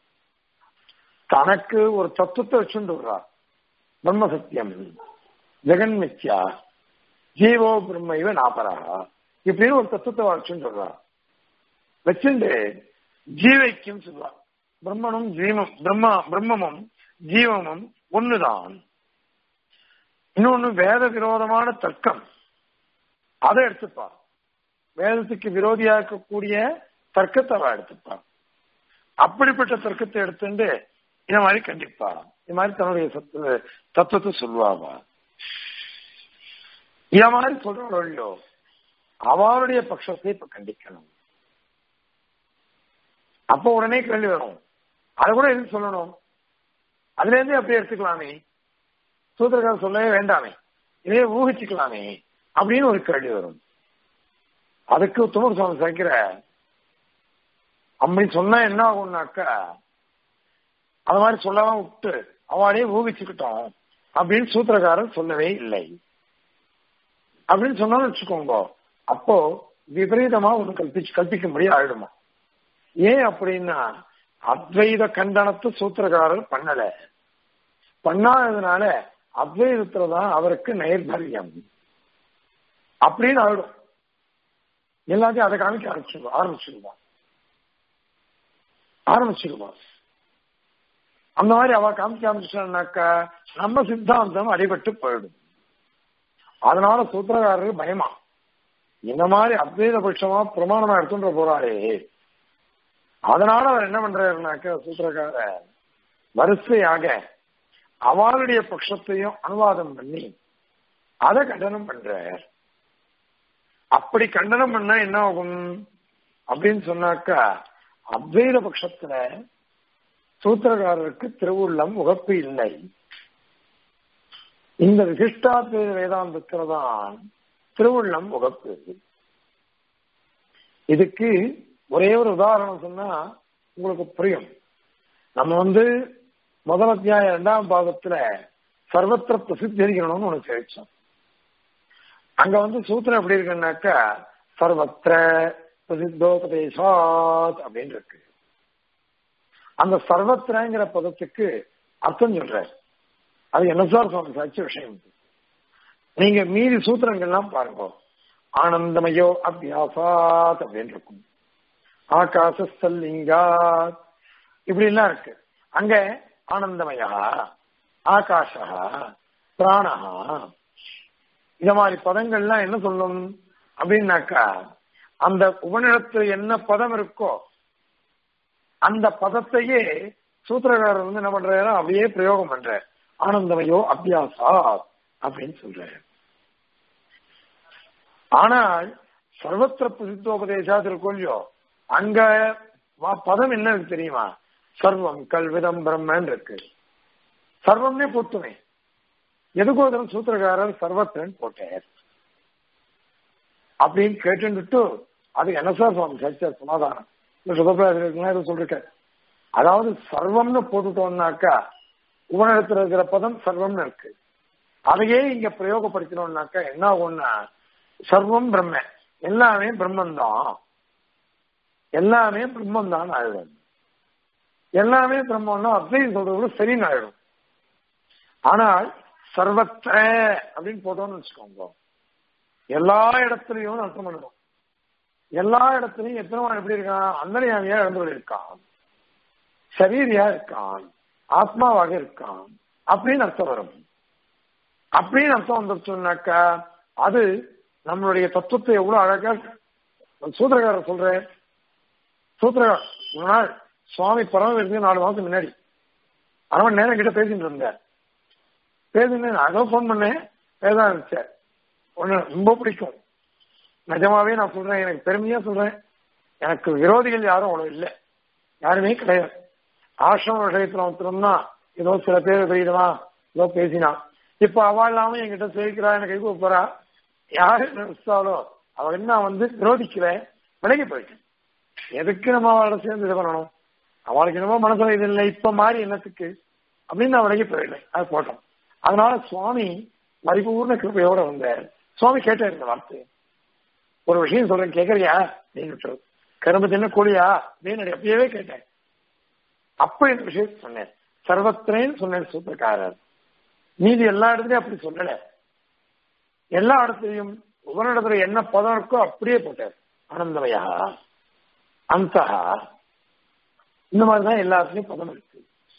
தனக்கு ஒரு தத்துவத்தை வச்சுட்டு வர்றார் பிரம்ம சத்தியம் ஜெகன் மித்யா ஜீவோ பிரம்ம இவ நாபரா இப்படின்னு ஒரு தத்துவத்தை வச்சுட்டு வர்றார் வச்சுண்டு ஜீவைக்கும் சொல்லுவார் பிரம்மனும் ஜீவம் பிரம்மா பிரம்மமும் ஜீவமும் ஒண்ணுதான் இன்னொன்னு வேத விரோதமான தர்க்கம் அதை எடுத்துப்பார் வேதத்துக்கு விரோதியா இருக்கக்கூடிய தர்க்கத்தை அவ எடுத்துப்பார் அப்படிப்பட்ட தர்க்கத்தை எடுத்துட்டு இந்த மாதிரி கண்டிப்பா இந்த மாதிரி தன்னுடைய தத்துவத்தை சொல்லுவாவா இத மாதிரி சொல்றோம் இல்லையோ அவளுடைய பட்சத்தை இப்ப கண்டிக்கணும் அப்ப உடனே கேள்வி வரும் அதை கூட எதுக்கு சொல்லணும் அதுல இருந்து அப்படியே எடுத்துக்கலாமே சூத்திரக்காரர் சொல்லவே வேண்டாமே இதே ஊகிச்சுக்கலாமே அப்படின்னு ஒரு கேள்வி வரும் அதுக்கு துமர் சுவாமி சேர்க்கிற அப்படி சொன்னா என்ன ஆகும்னாக்கா அது மாதிரி சொல்லவா விட்டு அவளே ஊகிச்சுக்கிட்டோம் அப்படின்னு சூத்திரக்காரர் சொல்லவே இல்லை அப்படின்னு சொன்னாலும் வச்சுக்கோங்க அப்போ விபரீதமா ஒண்ணு கல்பிச்சு கல்பிக்கும்படி ஆயிடுமா ஏன் அப்படின்னா அத்வைத கண்டனத்தை சூத்திரக்காரர் பண்ணல பண்ணாததுனால அத்வைதத்துலதான் அவருக்கு நைர்பரியம் அப்படின்னு ஆயிடும் எல்லாத்தையும் அதை காமிக்க ஆரம்பிச்சிருவா ஆரம்பிச்சிருவான் ஆரம்பிச்சிருவான் அந்த மாதிரி அவ காமிக்க ஆரம்பிச்சான்னாக்கா நம்ம சித்தாந்தம் அடிபட்டு போயிடும் அதனால சூத்திரக்காரருக்கு பயமா இந்த மாதிரி அத்வைத பட்சமா பிரமாணமா எடுத்துன்ற போறாரே அதனால அவர் என்ன பண்றாருனாக்க சூத்திரக்கார வரிசையாக அவளுடைய பட்சத்தையும் அனுவாதம் பண்ணி அதை கண்டனம் பண்றார் அப்படி கண்டனம் பண்ணா என்ன ஆகும் அப்படின்னு சொன்னாக்கா அத்வைத பட்சத்துல சூத்திரக்காரருக்கு திருவுள்ளம் உகப்பு இல்லை இந்த விசிஷ்டாத்வைத வேதாந்தத்துல தான் திருவுள்ளம் உகப்பு இதுக்கு ஒரே ஒரு உதாரணம் சொன்னா உங்களுக்கு புரியும் நம்ம வந்து முதல் அத்தியாயம் இரண்டாம் பாகத்துல சர்வத்திர பிரசித்தரிக்கணும்னு ஒண்ணு தெரிவிச்சோம் அங்க வந்து சூத்திரம் எப்படி இருக்குன்னாக்கா சர்வத்திர பிரசித்தோபதேசாத் அப்படின்னு இருக்கு அந்த சர்வத்திரங்கிற பதத்துக்கு அர்த்தம் சொல்ற அது என்ன சார் சுவாமி சாட்சி விஷயம் நீங்க மீதி சூத்திரங்கள்லாம் பாருங்க ஆனந்தமயோ அபியாசாத் அப்படின்னு இருக்கும் ஆகாசலிங்காத் இப்படி எல்லாம் இருக்கு அங்க ஆனந்தமயா ஆகாஷா பிராணஹா இந்த மாதிரி பதங்கள்லாம் என்ன சொல்லும் அப்படின்னாக்கா அந்த உபநிடத்துல என்ன பதம் இருக்கோ அந்த பதத்தையே சூத்திரக்காரர் வந்து என்ன பண்றாரு அப்படியே பிரயோகம் பண்ற ஆனந்தமயோ அபியாசா அப்படின்னு சொல்ற ஆனால் சர்வத்திர பிரசித்தோபதேசா திருக்கோள்யோ அங்க பதம் என்ன இருக்கு தெரியுமா சர்வம் கல்விதம் பிரம்மன் இருக்கு சர்வம்னே போட்டுமே எதுக்கோதரம் சூத்திரக்காரர் சர்வத்திரன் போட்டார் அப்படின்னு கேட்டுட்டு அது என்ன சார் சுவாமி சச்சார் சமாதானம் இந்த சுகப்பிரதம் சொல்லிருக்க அதாவது சர்வம்னு போட்டுட்டோம்னாக்கா உபநிடத்துல இருக்கிற பதம் சர்வம்னு இருக்கு அதையே இங்க பிரயோகப்படுத்தினோம்னாக்கா என்ன ஆகும்னா சர்வம் பிரம்ம எல்லாமே பிரம்மன் தான் எல்லாமே பிரம்மன் தான் ஆயிடும் எல்லாமே பிரம்மன்னா அத்வைதம் சொல்றது சரின்னு ஆயிடும் ஆனால் சர்வத்திர அப்படின்னு போட்டோம்னு வச்சுக்கோங்க எல்லா இடத்துலயும் அர்த்தம் பண்ணணும் எல்லா இடத்துலயும் எத்தனை எப்படி இருக்கான் அந்தரியாமியா இழந்து இருக்கான் சரீரியா இருக்கான் ஆத்மாவாக இருக்கான் அப்படின்னு அர்த்தம் வரும் அப்படின்னு அர்த்தம் வந்துருச்சுனாக்கா அது நம்மளுடைய தத்துவத்தை எவ்வளவு அழகா சூத்திரக்காரர் சொல்றேன் சூத்திரகார் ஒரு நாள் சுவாமி பரம நாலு மாசம் முன்னாடி அரை மணி நேரம் கிட்ட பேசிட்டு இருந்தேன் பேசினேன் அதோ போன் பண்ணேன் பேச இருந்துச்சேன் ஒண்ணு ரொம்ப பிடிக்கும் நிஜமாவே நான் சொல்றேன் எனக்கு பெருமையா சொல்றேன் எனக்கு விரோதிகள் யாரும் அவ்வளவு இல்லை யாருமே கிடையாது ஆசிரம விஷயத்துல மாத்திரம்னா ஏதோ சில பேர் தெரியுதா ஏதோ பேசினா இப்ப அவ இல்லாம என்கிட்ட சேர்க்கிறா எனக்கு கை போறா யாரு நினைச்சாலோ அவ என்ன வந்து விரோதிக்கல விலகி போயிட்டேன் எதுக்கு நம்ம அவளோட சேர்ந்து இது பண்ணணும் அவளுக்கு என்னமோ மனசுல இது இல்லை இப்ப மாறி என்னத்துக்கு அப்படின்னு நான் விலகி போயிடலை அது போட்டோம் அதனால சுவாமி பரிபூர்ண கிருப்பையோட வந்தார் சுவாமி கேட்டார் இந்த வார்த்தை ஒரு விஷயம் சொல்றேன் கேக்குறியா அப்படின்னு கரும்பு தின்ன கூலியா அப்படின்னு எப்பயவே கேட்டேன் அப்ப இந்த விஷயம் சொன்னேன் சர்வத்திரேன்னு சொன்னேன் சூத்திரக்காரர் மீதி எல்லா இடத்துலயும் அப்படி சொல்லல எல்லா இடத்துலயும் உபனிடத்துல என்ன பதம் இருக்கோ அப்படியே போட்டார் ஆனந்தமயா அந்த இந்த மாதிரிதான் எல்லாத்துலயும் பதம் இருக்கு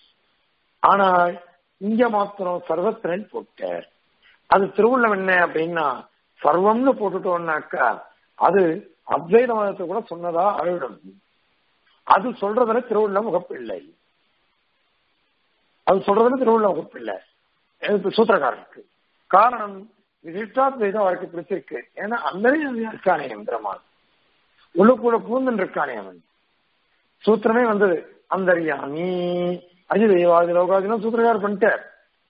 ஆனால் இங்க மாத்திரம் சர்வத்திரன் போட்டார் அது திருவுள்ளம் என்ன அப்படின்னா சர்வம்னு போட்டுட்டோம்னாக்கா அது அத்வைத மதத்தை கூட சொன்னதா ஆயிடும் அது சொல்றதுல திருவுள்ளம் முகப்பில்லை அது சொல்றதுல திருவுள்ள முகப்பில்லை சூத்திரக்காரனுக்கு காரணம் விசிஷ்டாத்வைதம் அவருக்கு பிடிச்சிருக்கு ஏன்னா அந்தரையும் இருக்கானே எந்திரமான் உள்ளுக்குள்ள பூந்தன் இருக்கானே அவன் சூத்திரமே வந்தது அந்தரியாமி அஜிதேவாதி லோகாதினம் சூத்திரகார் பண்ணிட்டார்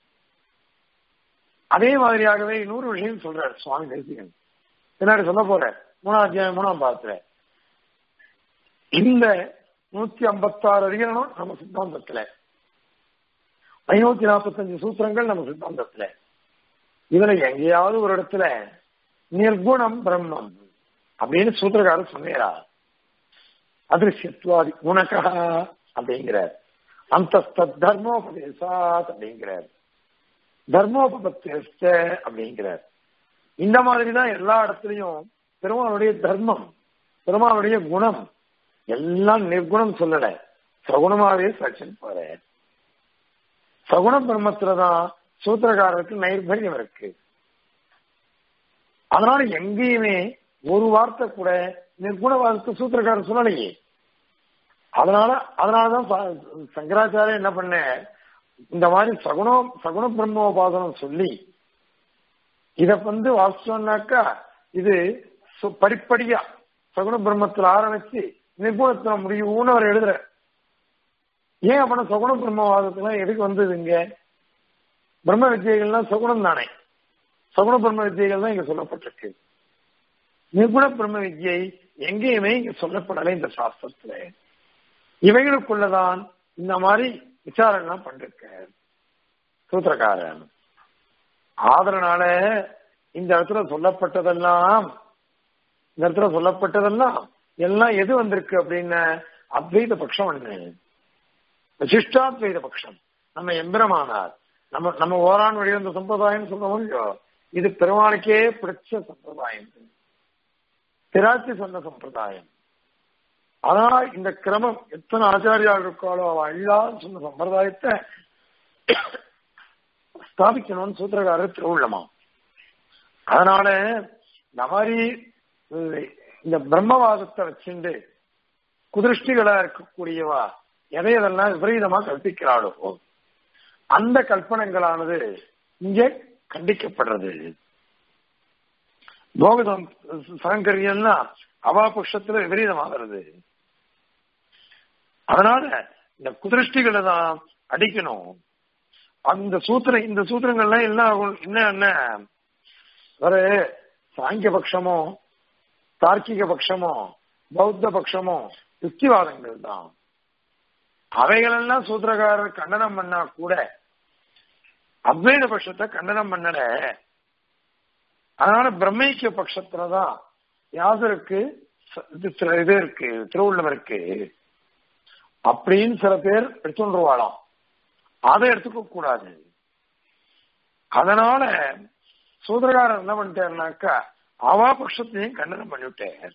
அதே மாதிரியாகவே இன்னொரு விஷயம் சொல்றார் சுவாமி தேசிகன் பின்னாடி சொல்ல போற மூணாம் அத்தியாயம் மூணாம் பாத்துல இந்த நூத்தி ஐம்பத்தாறு அதிகரணம் நம்ம சித்தாந்தத்துல ஐநூத்தி நாற்பத்தஞ்சு சூத்திரங்கள் நம்ம சித்தாந்தத்துல இதுல எங்கேயாவது ஒரு இடத்துல நிர்குணம் பிரம்மம் அப்படின்னு சூத்திரக்காரர் சொன்னீரா அதிருஷ்யத்வாதி குணக்கா அப்படிங்கிறார் அந்த தர்மோபதேசாத் அப்படிங்கிறார் தர்மோபபத்தேஸ்ட அப்படிங்கிறார் இந்த மாதிரி தான் எல்லா இடத்துலையும் பெருமாளுடைய தர்மம் பெருமாளுடைய குணம் எல்லாம் நிர்குணம் சொல்லல சகுணமாவே சச்சின் போற சகுண பிரம்மத்துலதான் சூத்திரக்காரருக்கு நைர்பரியம் இருக்கு அதனால எங்கேயுமே ஒரு வார்த்தை கூட நிர்குண வார்த்தை சூத்திரக்காரர் சொல்லலையே அதனால அதனாலதான் சங்கராச்சாரிய என்ன பண்ண இந்த மாதிரி சகுணம் சகுண பிரம்மோபாசனம் சொல்லி இத வந்து வாசிச்சோம்னாக்கா இது படிப்படியா சகுண பிரம்மத்துல ஆரம்பிச்சு நிர்குணத்துல முடியும்னு அவர் எழுதுற ஏன் அப்ப சகுண பிரம்மவாதத்துல எதுக்கு வந்தது இங்க பிரம்ம வித்தியைகள்லாம் சகுணம் தானே சகுண பிரம்ம வித்தியைகள் தான் இங்க சொல்லப்பட்டிருக்கு நிர்குண பிரம்ம வித்யை எங்கேயுமே இங்க சொல்லப்படலை இந்த சாஸ்திரத்துல இவைகளுக்குள்ளதான் இந்த மாதிரி விசாரணை பண்ணிருக்க சூத்திரக்காரன் ஆதரனால இந்த இடத்துல சொல்லப்பட்டதெல்லாம் இந்த இடத்துல சொல்லப்பட்டதெல்லாம் எல்லாம் எது வந்திருக்கு அப்படின்னு அத்வைத பட்சம் ஒண்ணு விசிஷ்டாத்வைத பட்சம் நம்ம எம்பிரமானார் நம்ம நம்ம ஓரான் வழிவந்த சம்பிரதாயம் சொல்ல முடியும் இது பெருமாளுக்கே பிடிச்ச சம்பிரதாயம் திராட்சி சொன்ன சம்பிரதாயம் ஆனா இந்த கிரமம் எத்தனை ஆச்சாரியால் இருக்காளோ அவ எல்லாரும் சொன்ன சம்பிரதாயத்தை ஸ்தாபிக்கணும்னு சூத்திரக்காரர் திருவுள்ளமா அதனால இந்த மாதிரி இந்த பிரம்மவாதத்தை வச்சுண்டு குதிருஷ்டிகளா இருக்கக்கூடியவா எதை எதெல்லாம் விபரீதமா கற்பிக்கிறாளோ அந்த கல்பனைகளானது இங்கே கண்டிக்கப்படுறது போகதம் சாங்கரியம்னா அவா பட்சத்துல விபரீதமாகிறது அதனால இந்த குதிருஷ்டிகளை தான் அடிக்கணும் அந்த சூத்திரம் இந்த சூத்திரங்கள்லாம் என்ன ஆகும் என்ன என்ன ஒரு சாங்கிய பட்சமோ தார்க்கிக பட்சமோ பௌத்த பட்சமோ யுக்திவாதங்கள் தான் அவைகளெல்லாம் சூத்திரக்காரர் கண்டனம் பண்ணா கூட அத்வைத பட்சத்தை கண்டனம் பண்ணல அதனால பிரம்மைக்கிய பட்சத்துலதான் யாதருக்கு இது இருக்கு திருவுள்ளம் இருக்கு அப்படின்னு சில பேர் எடுத்துருவாளாம் அதை எடுத்துக்க கூடாது அதனால சூத்திரகாரர் என்ன பண்ணிட்டாருனாக்கா அவா பட்சத்தையும் கண்டனம் பண்ணிவிட்டார்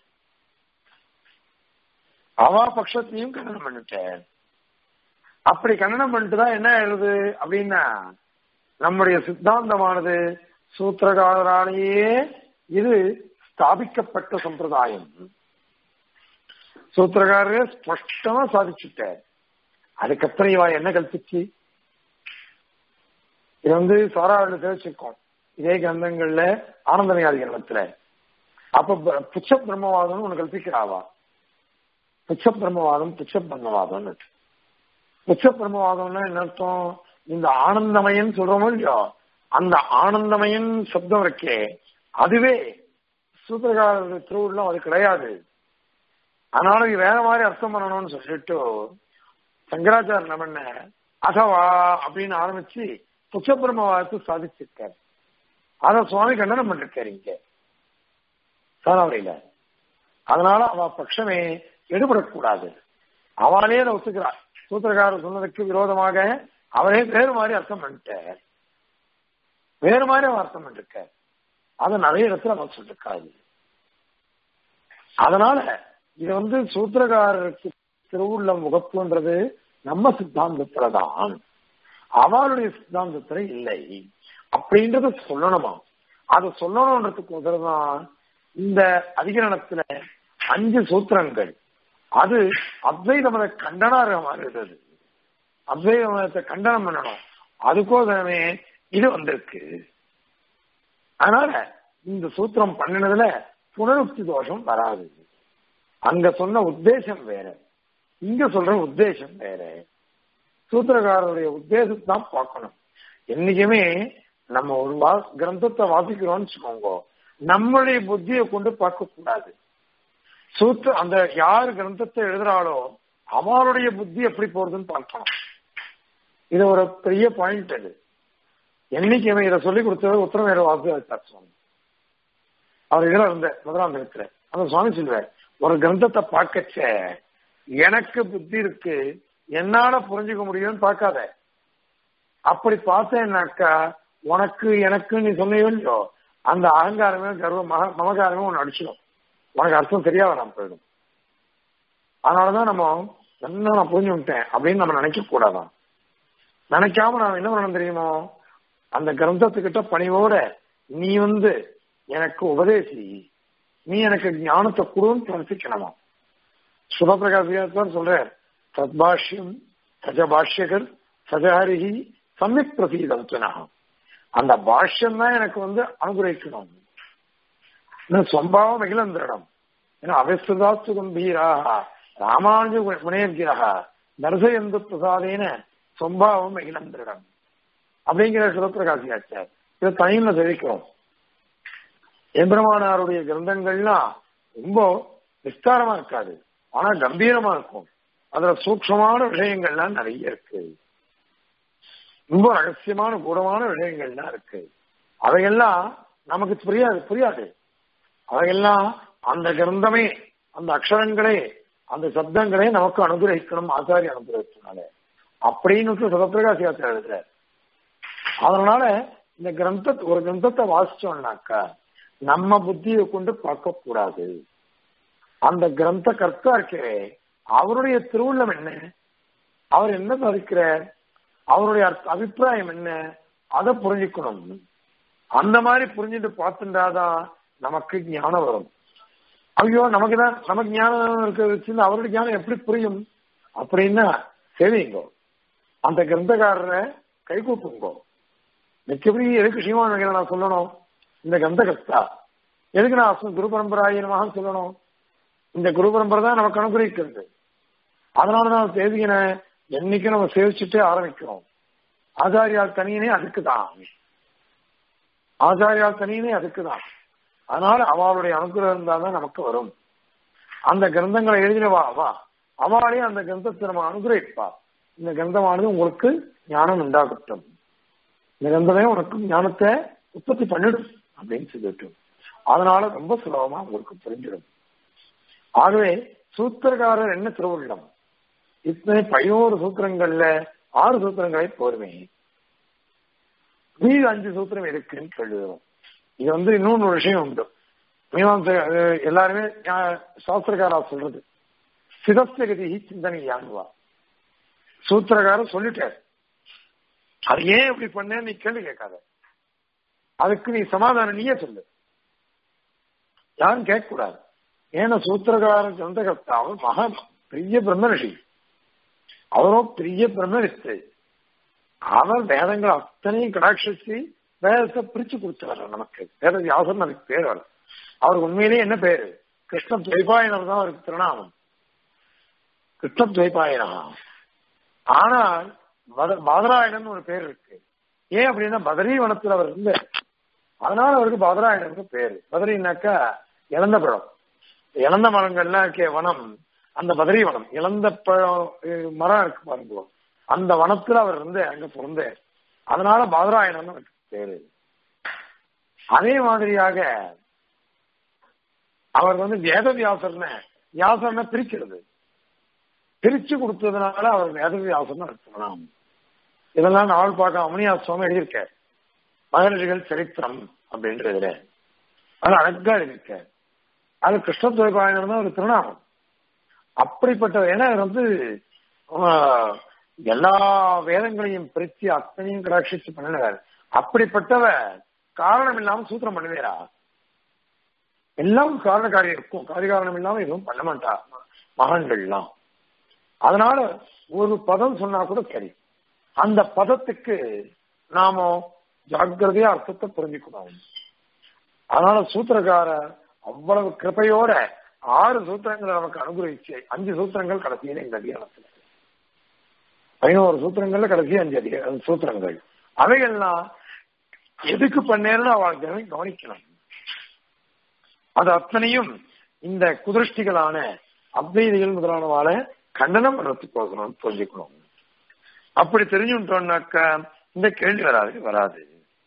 அவா பட்சத்தையும் கண்டனம் பண்ணிவிட்டார் அப்படி கண்டனம் பண்ணிட்டு தான் என்ன ஆயிருது அப்படின்னா நம்முடைய சித்தாந்தமானது சூத்திரகாரராலேயே இது ஸ்தாபிக்கப்பட்ட சம்பிரதாயம் சூத்திரகாரரே ஸ்பஷ்டமா சாதிச்சுட்டார் அதுக்கப்புறம் இவா என்ன கல்பிச்சு இது வந்து சாராவில் தெரிவிச்சிருக்கோம் இதே கிரந்தங்கள்ல ஆனந்தனியாதி கிரந்தத்துல அப்ப புச்ச பிரம்மவாதம் ஒண்ணு கல்பிக்கிறாவா புச்ச பிரம்மவாதம் புச்ச பிரம்மவாதம் புச்ச பிரம்மவாதம்னா என்ன அர்த்தம் இந்த ஆனந்தமயன் சொல்றோமோ இல்லையோ அந்த ஆனந்தமயன் சப்தம் இருக்கே அதுவே சூத்திரகார திருவுள்ளம் அது கிடையாது அதனால இது வேற மாதிரி அர்த்தம் பண்ணணும்னு சொல்லிட்டு சங்கராச்சார என்ன பண்ண அகவா அப்படின்னு ஆரம்பிச்சு புச்சபிரமவாதத்தை சாதிச்சிருக்காரு அத சுவாமி கண்டனம் பண்ணிருக்காரு இங்க சாராவளியில அதனால அவ பட்சமே எடுபடக்கூடாது அவளே அதை ஒத்துக்கிறார் சூத்திரக்காரர் சொன்னதுக்கு விரோதமாக அவரே வேறு மாதிரி அர்த்தம் பண்ணிட்டார் வேறு மாதிரி அவன் அர்த்தம் பண்ணிருக்க அதை நிறைய இடத்துல அவன் சொல்லிருக்காது அதனால இது வந்து சூத்திரக்காரருக்கு திருவுள்ள முகப்புன்றது நம்ம சித்தாந்தத்துலதான் அவளுடைய சித்தாந்தத்துல இல்லை அப்படின்றத சொல்லணுமா அதை சொல்லணும்ன்றதுக்கு தான் இந்த அதிகரணத்துல அஞ்சு சூத்திரங்கள் அது அத்வைத மத கண்டனாரமா இருந்தது அத்வைத மதத்தை கண்டனம் பண்ணணும் அதுக்கோசரமே இது வந்திருக்கு அதனால இந்த சூத்திரம் பண்ணினதுல புனருக்தி தோஷம் வராது அங்க சொன்ன உத்தேசம் வேற இங்க சொல்ற உத்தேசம் வேற சூத்திரக்காரருடைய உத்தேசத்தை தான் பார்க்கணும் என்னைக்குமே நம்ம ஒரு வா கிரந்தத்தை வாசிக்கிறோம்னு வச்சுக்கோங்க நம்மளுடைய புத்தியை கொண்டு பார்க்க கூடாது சூத்திர அந்த யார் கிரந்தத்தை எழுதுறாளோ அவருடைய புத்தி எப்படி போறதுன்னு பார்க்கணும் இது ஒரு பெரிய பாயிண்ட் அது என்னைக்குமே இதை சொல்லி கொடுத்தது உத்தரமேர வாசுதேவ சுவாமி அவர் இதுல இருந்த முதலாம் இருக்கிற அந்த சுவாமி சொல்லுவார் ஒரு கிரந்தத்தை பார்க்கச்ச எனக்கு புத்தி இருக்கு என்னால புரிஞ்சுக்க முடியும்னு பார்க்காத அப்படி பார்த்தேன்னாக்கா உனக்கு எனக்கு நீ சொன்னையோ இல்லையோ அந்த அகங்காரமே கர்வ மக மமகாரமே உன்னை அடிச்சிடும் உனக்கு அர்த்தம் சரியா வராம போயிடும் அதனாலதான் நம்ம என்ன நான் புரிஞ்சு விட்டேன் அப்படின்னு நம்ம நினைக்க கூடாதான் நினைக்காம நான் என்ன பண்ணணும் தெரியுமோ அந்த கிரந்தத்துக்கிட்ட பணிவோட நீ வந்து எனக்கு உபதேசி நீ எனக்கு ஞானத்தை கொடுன்னு பிரார்த்திக்கணுமா சுபபிரகாசியார் சொல்ற தத்பாஷ்யம் சஜ பாஷ்யகர் சஜஹரிஹி சமயக் பிரசீதவச்சனா அந்த பாஷ்யம் தான் எனக்கு வந்து அனுகிரகிக்கணும் ஸ்வம்பாவம் மிகிலந்திரிடம் ஏன்னா அவஸ்திதாஸ்து கம்பீராக ராமானுஜ முனையர்கிறாக தர்சயந்து பிரசாதேன சொம்பாவம் மிகிலந்திரிடம் அப்படிங்கிற சிவபிரகாசியாச்சார் இதை தனியில தெரிவிக்கிறோம் எம்பிரமானாருடைய கிரந்தங்கள்லாம் ரொம்ப விஸ்தாரமா இருக்காது ஆனா கம்பீரமா இருக்கும் அதுல சூக்ஷமான விஷயங்கள்லாம் நிறைய இருக்கு ரொம்ப ரகசியமான கூடமான விஷயங்கள்லாம் இருக்கு அவையெல்லாம் நமக்கு புரியாது புரியாது அவையெல்லாம் அந்த கிரந்தமே அந்த அக்ஷரங்களே அந்த சப்தங்களே நமக்கு அனுகிரகிக்கணும் ஆச்சாரிய அனுகிரகிச்சனால அப்படின்னு சிவபிரகாசியாத்திர எழுதுறாரு அதனால இந்த கிரந்த ஒரு கிரந்தத்தை வாசிச்சோம்னாக்கா நம்ம புத்தியை கொண்டு பார்க்க கூடாது அந்த கிரந்த கர்த்தா இருக்கிறே அவருடைய திருவுள்ளம் என்ன அவர் என்ன சாதிக்கிறார் அவருடைய அபிப்பிராயம் என்ன அதை புரிஞ்சுக்கணும் அந்த மாதிரி புரிஞ்சுட்டு பார்த்துட்டாதான் நமக்கு ஞானம் வரும் ஐயோ நமக்கு தான் நமக்கு ஞானம் இருக்க வச்சு அவருடைய ஞானம் எப்படி புரியும் அப்படின்னா சரிங்கோ அந்த கிரந்தக்காரரை கை கூப்புங்கோ மிக்கபடி எதுக்கு ஸ்ரீமான் நான் சொல்லணும் இந்த கந்தகஸ்தா எதுக்கு நான் குரு பரம்பராயிரமாக சொல்லணும் இந்த குரு பரம்பரை தான் நமக்கு அனுகிரகிக்கிறது அதனாலதான் சேவிகனை என்னைக்கு நம்ம சேவிச்சுட்டே ஆரம்பிக்கிறோம் ஆச்சாரியால் தனியனே அதுக்கு தான் ஆச்சாரியால் தனியனே அதுக்கு தான் அதனால அவளுடைய அனுகிரகம் இருந்தால் தான் நமக்கு வரும் அந்த கிரந்தங்களை எழுதினவா வா அவளே அந்த கிரந்தத்தை நம்ம அனுகிரகிப்பா இந்த கிரந்தமானது உங்களுக்கு ஞானம் உண்டாகட்டும் இந்த கிரந்தமே உனக்கு ஞானத்தை உற்பத்தி பண்ணிடும் அப்படின்னு சொல்லிட்டு அதனால ரொம்ப சுலபமா உங்களுக்கு புரிஞ்சிடும் ஆகவே சூத்திரக்காரர் என்ன திருவுள்ளம் இத்தனை பதினோரு சூத்திரங்கள்ல ஆறு சூத்திரங்களை போருமே மீது அஞ்சு சூத்திரம் இருக்குன்னு சொல்லுவோம் இது வந்து இன்னொன்னு ஒரு விஷயம் உண்டு மீமாசை எல்லாருமே சாஸ்திரக்காரா சொல்றது சிதஸ்தகதி சிந்தனை யானுவா சூத்திரக்காரர் சொல்லிட்டார் அது ஏன் இப்படி பண்ண நீ கேள்வி கேட்காத அதுக்கு நீ சமாதானம் நீயே சொல்லு யாரும் கேட்கக்கூடாது ஏன்னா சூத்திரக்காரன் சந்தகர்த்தா அவர் மகா பெரிய பிரம்மரிஷி அவரும் பெரிய பிரம்மரித்து அவர் வேதங்கள் அத்தனையும் கடாட்சிச்சு வேதத்தை பிரிச்சு கொடுத்தவர் நமக்கு வேத வியாசன் அதுக்கு பேர் வர அவருக்கு உண்மையிலேயே என்ன பேரு கிருஷ்ண துவைபாயனர் தான் அவருக்கு திருநாமம் கிருஷ்ண துவைபாயனா ஆனால் பாதராயணன் ஒரு பேர் இருக்கு ஏன் அப்படின்னா பதரி வனத்தில் அவர் இருந்த அதனால அவருக்கு பாதராயணனுக்கு பேரு பதரினாக்கா இழந்த பழம் இழந்த மரங்கள்லாம் இருக்கே வனம் அந்த பதரி வனம் இழந்த பழம் மரம் இருக்கு பாருங்க அந்த வனத்துல அவர் இருந்து அங்க பிறந்தார் அதனால பாதராயணன் அவருக்கு பேரு அதே மாதிரியாக அவர் வந்து வேத வியாசர்னு வியாசர்ன பிரிக்கிறது பிரிச்சு கொடுத்ததுனால அவர் வேத வியாசர்னு சொல்லலாம் இதெல்லாம் நாள் பார்க்க அமனியா சுவாமி எழுதியிருக்க மகரிஷிகள் சரித்திரம் அப்படின்றதுல அது அழகா எழுதியிருக்க அது கிருஷ்ண துவைபாயனர் தான் ஒரு திருநாமம் அப்படிப்பட்ட ஏன்னா வந்து எல்லா வேதங்களையும் பிரிச்சு அத்தனையும் கடாட்சிச்சு பண்ணினவர் அப்படிப்பட்டவ காரணம் இல்லாம சூத்திரம் பண்ணுவேரா எல்லாம் காரண காரியம் இருக்கும் காரிகாரணம் இல்லாம எதுவும் பண்ண மாட்டா மகன்கள்லாம் அதனால ஒரு பதம் சொன்னா கூட சரி அந்த பதத்துக்கு நாம ஜாக்கிரதையா அர்த்தத்தை புரிஞ்சுக்கணும் அதனால சூத்திரக்கார அவ்வளவு கிருப்பையோட ஆறு சூத்திரங்களை நமக்கு அனுகிரகிச்சு அஞ்சு சூத்திரங்கள் கடைசியில இந்த அதிகாரத்துல பதினோரு சூத்திரங்கள்ல கடைசி அஞ்சு அதிக சூத்திரங்கள் அவைகள்லாம் எதுக்கு பண்ணேன்னு அவளுக்கு கவனிக்கணும் அது அத்தனையும் இந்த குதிருஷ்டிகளான அத்வைதிகள் முதலானவால கண்டனம் பண்ணுறதுக்கோசரம் புரிஞ்சுக்கணும் அப்படி தெரிஞ்சுட்டோம்னாக்கா இந்த கேள்வி வராது வராது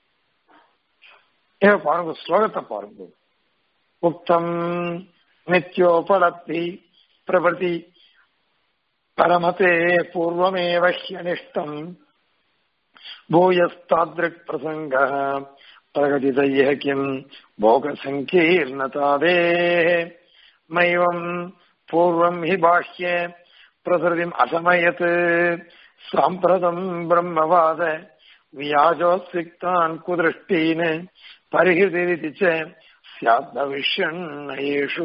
ஏ பாருங்க ஸ்லோகத்தை பாருங்க உக்தம் நித்யோபலப்தி பிரபதி பரமதே பூர்வமேவ ஹியனிஷ்டம் பூயஸ்தாத்ரிக் பிரசங்க பிரகதிதைய கிம் போக சங்கீர்ணதாதே மைவம் பூர்வம் ஹி பாஹ்யே பிரசதிம் அசமயத் சாம்பிரதம் பிரம்மவாத வியாஜோத்சிக்தான் குதிருஷ்டீன் பரிகிருதி சியாத்பவிஷ்யன்ஷு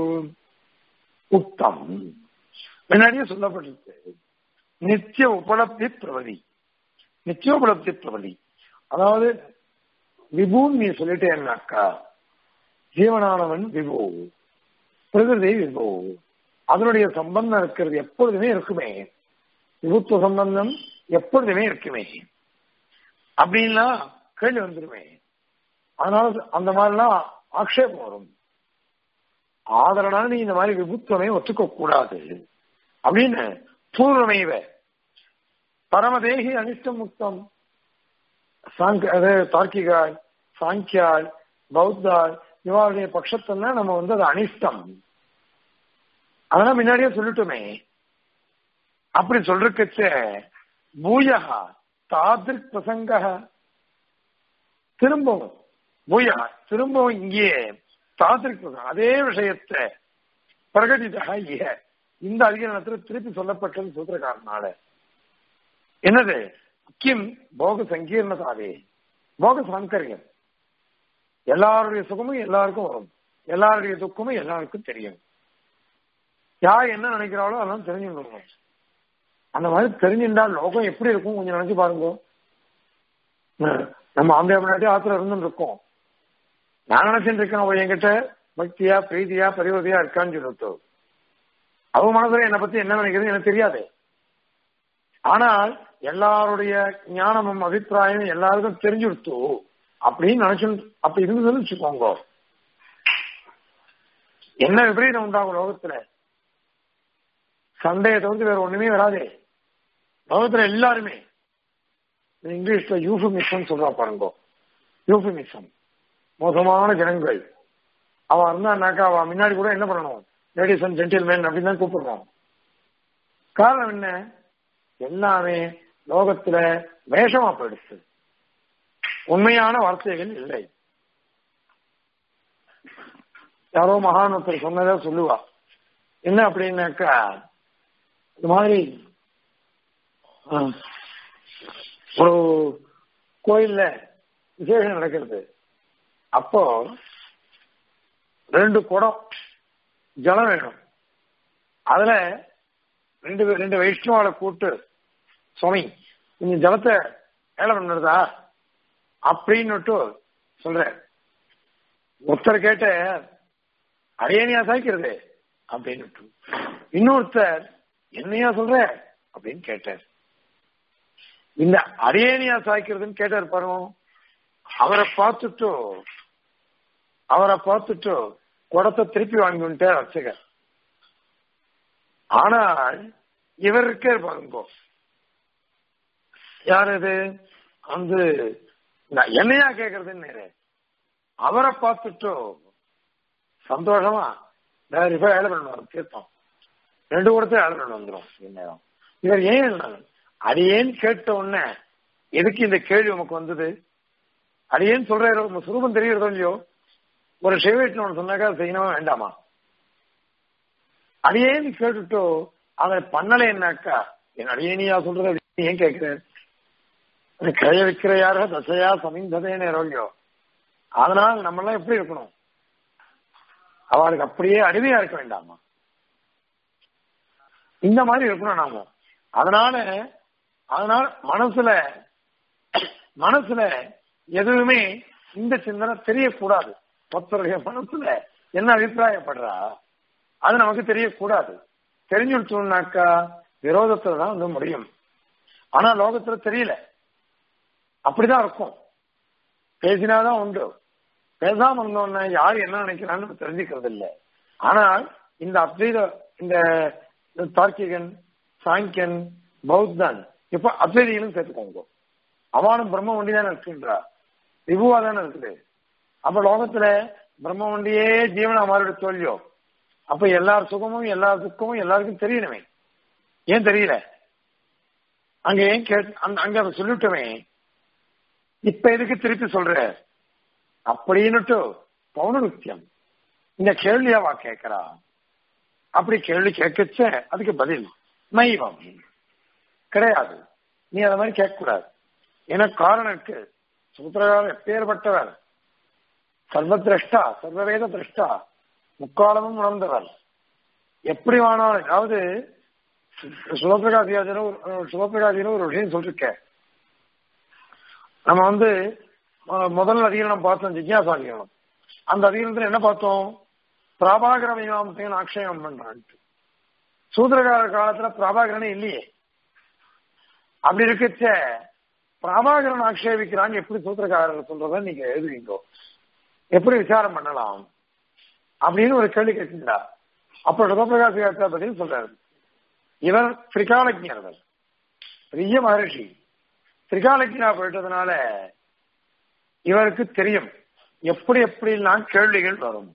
உத்தம் முன்னாடியே சொல்லப்பட்டிருக்கு நித்திய உபலப்தி பிரபதி நித்திய உபலப்தி பிரபதி அதாவது விபுன்னு நீ சொல்லிட்டேன்னாக்கா ஜீவனானவன் விபு பிரகிருதி விபு அதனுடைய சம்பந்தம் இருக்கிறது எப்பொழுதுமே இருக்குமே விபுத்துவ சம்பந்தம் எப்பொழுதுமே இருக்குமே அப்படின்னா கேள்வி வந்துருமே அதனால அந்த மாதிரிலாம் ஆக்ஷேபம் வரும் ஆதரனால நீ இந்த மாதிரி விபுத்துவமே ஒத்துக்க கூடாது அப்படின்னு பூர்வமைவ பரமதேகி அனிஷ்டம் முக்தம் தார்க்கிகால் சாங்கியால் பௌத்தால் இவாளுடைய பட்சத்தெல்லாம் நம்ம வந்து அது அனிஷ்டம் அதெல்லாம் முன்னாடியே சொல்லிட்டோமே அப்படி சொல்றக்கச்ச பூயகா தாதிருக் பிரசங்க திரும்பவும் பூயா திரும்பவும் இங்கே தாதிருக் பிரசங்கம் அதே விஷயத்தை பிரகடிதா இக இந்த அதிகரணத்தில் திருப்பி சொல்லப்பட்டது சூத்திரக்காரனால என்னது கிம் போக சங்கீர்ணதாவே போக சாங்கரியம் எல்லாருடைய சுகமும் எல்லாருக்கும் வரும் எல்லாருடைய துக்கமும் எல்லாருக்கும் தெரியும் யார் என்ன நினைக்கிறாளோ அதெல்லாம் தெரிஞ்சுக்கணும் அந்த மாதிரி தெரிஞ்சுட்டா லோகம் எப்படி இருக்கும் கொஞ்சம் நினைச்சு பாருங்க நம்ம ஆம்பியா முன்னாடி ஆத்துல இருந்து இருக்கோம் நான் நினைச்சுட்டு இருக்கேன் அவன் என்கிட்ட பக்தியா பிரீதியா பரிவதியா இருக்கான்னு சொல்லிட்டு அவ மனசுல என்னை பத்தி என்ன நினைக்கிறது எனக்கு தெரியாது ஆனால் எல்லாருடைய ஞானமும் அபிப்பிராயம் எல்லாருக்கும் தெரிஞ்சுடுத்து அப்படின்னு நினைச்சு அப்படி இருந்ததுன்னு வச்சுக்கோங்க என்ன விபரீதம் உண்டாகும் லோகத்துல சண்டையை தவிர்த்து வேற ஒண்ணுமே வராதே லோகத்துல எல்லாருமே இங்கிலீஷ்ல யூஃபமிசம் சொல்றா பாருங்க யூஃபமிசம் மோசமான ஜனங்கள் அவ இருந்தான்னாக்கா அவ முன்னாடி கூட என்ன பண்ணணும் லேடிஸ் அண்ட் ஜென்டில்மேன் அப்படின்னு தான் கூப்பிடுறோம் காரணம் என்ன எல்லாமே லோகத்துல வேஷமா போயிடுச்சு உண்மையான வார்த்தைகள் இல்லை யாரோ மகான் ஒருத்தர் சொன்னதா சொல்லுவா என்ன அப்படின்னாக்கா இது மாதிரி ஒரு கோயில்ல விசேஷம் நடக்கிறது அப்போ ரெண்டு குடம் ஜலம் வேணும் அதுல ரெண்டு ரெண்டு வைஷ்ணவால கூட்டு சுவாமி இந்த ஜலத்தை வேலை பண்ணுறதா அப்படின்னுட்டு சொல்ற ஒருத்தர் கேட்ட அடையனியா சாய்க்கிறது அப்படின்னு இன்னொருத்தர் என்னையா சொல்ற அப்படின்னு கேட்டார் இந்த அரியணியா சாய்க்கிறதுன்னு கேட்டார் பாருங்க அவரை பார்த்துட்டு அவரை பார்த்துட்டு குடத்தை திருப்பி வாங்கி வந்துட்டார் அர்ச்சகர் ஆனால் இவர் இருக்கார் பாருங்க யார் இது வந்து என்னையா கேக்குறதுன்னு அவரை பார்த்துட்டு சந்தோஷமா வேற இப்ப வேலை பண்ணுவார் தீர்த்தம் ரெண்டு கூடத்தையும் வேலை பண்ண வந்துடும் இந்நேரம் இவர் ஏன் அடியேன்னு கேட்ட உடனே எதுக்கு இந்த கேள்வி உமக்கு வந்தது அடியேன்னு சொல்ற உங்க சுரூபம் தெரியறதோ இல்லையோ ஒரு ஷெவேட்னு ஒன்று சொன்னாக்கா செய்யணுமா வேண்டாமா அடியேன்னு கேட்டுட்டோ அதை பண்ணலைன்னாக்கா என் அடியேனியா சொல்றது ஏன் கேட்கிறார் கிரைய விக்கிரையாக தசையா சமிந்ததேன்னு இல்லையோ அதனால் நம்ம எல்லாம் எப்படி இருக்கணும் அவளுக்கு அப்படியே அடிமையா இருக்க வேண்டாமா இந்த மாதிரி இருக்கணும் நாம அதனால அதனால மனசுல மனசுல எதுவுமே இந்த சிந்தனை தெரியக்கூடாது ஒருத்தருடைய மனசுல என்ன அபிப்பிராயப்படுறா அது நமக்கு தெரியக்கூடாது தெரிஞ்சுட்டோம்னாக்கா விரோதத்துல தான் வந்து முடியும் ஆனா லோகத்துல தெரியல அப்படிதான் இருக்கும் பேசினாதான் உண்டு பேசாம இருந்தோம்னா யார் என்ன நினைக்கிறான்னு தெரிஞ்சுக்கிறது இல்லை ஆனால் இந்த அத்வைத இந்த தார்க்கிகன் சாங்கியன் பௌத்தன் இப்ப அத்வைதிகளும் சேர்த்துக்கோங்க அவனும் பிரம்ம ஒண்டி தானே இருக்குன்றா விபுவா தானே இருக்குது அப்ப லோகத்துல பிரம்ம ஒண்டியே ஜீவனா மாறிட தோல்வியோ அப்ப எல்லார் சுகமும் எல்லா துக்கமும் எல்லாருக்கும் தெரியணுமே ஏன் தெரியல அங்க ஏன் கேட் அங்க அதை சொல்லிட்டோமே இப்ப எதுக்கு திருப்பி சொல்ற அப்படின்னுட்டு பௌனருத்தியம் இந்த கேள்வியாவா கேட்கிறா அப்படி கேள்வி கேட்கச்ச அதுக்கு பதில் மைவம் கிடையாது நீ அத மாதிரி கேட்க கூடாது ஏன்னா காரணம் இருக்கு சூத்திரகாரர் எப்பேற்பட்டவர் சர்வதிரஷ்டா சர்வவேத திரஷ்டா முக்காலமும் உணர்ந்தவர் எப்படி வேணாலும் அதாவது சுபப்பிரகாசியாஜன சுபப்பிரகாசின ஒரு விஷயம் சொல்லிருக்க நம்ம வந்து முதல் அதிகரணம் பார்த்தோம் ஜிக்யாசா அதிகரணம் அந்த அதிகரணத்துல என்ன பார்த்தோம் பிராபாகர மீமாசையின் ஆக்ஷேபம் பண்றான்ட்டு சூத்திரகார காலத்துல பிரபாகரனே இல்லையே அப்படி இருக்கச்ச பிரபாகரன் ஆக்ஷேபிக்கிறான்னு எப்படி சூத்திரக்காரர் சொல்றத நீங்க எழுதுவீங்க எப்படி விசாரம் பண்ணலாம் அப்படின்னு ஒரு கேள்வி கேட்கிறா அப்ப ரிதபிரகாசியாத்த பதில் சொல்றாரு இவர் திரிகாலஜர் பெரிய மகரிஷி திரிகாலஜனா போயிட்டதுனால இவருக்கு தெரியும் எப்படி எப்படிலாம் கேள்விகள் வரும்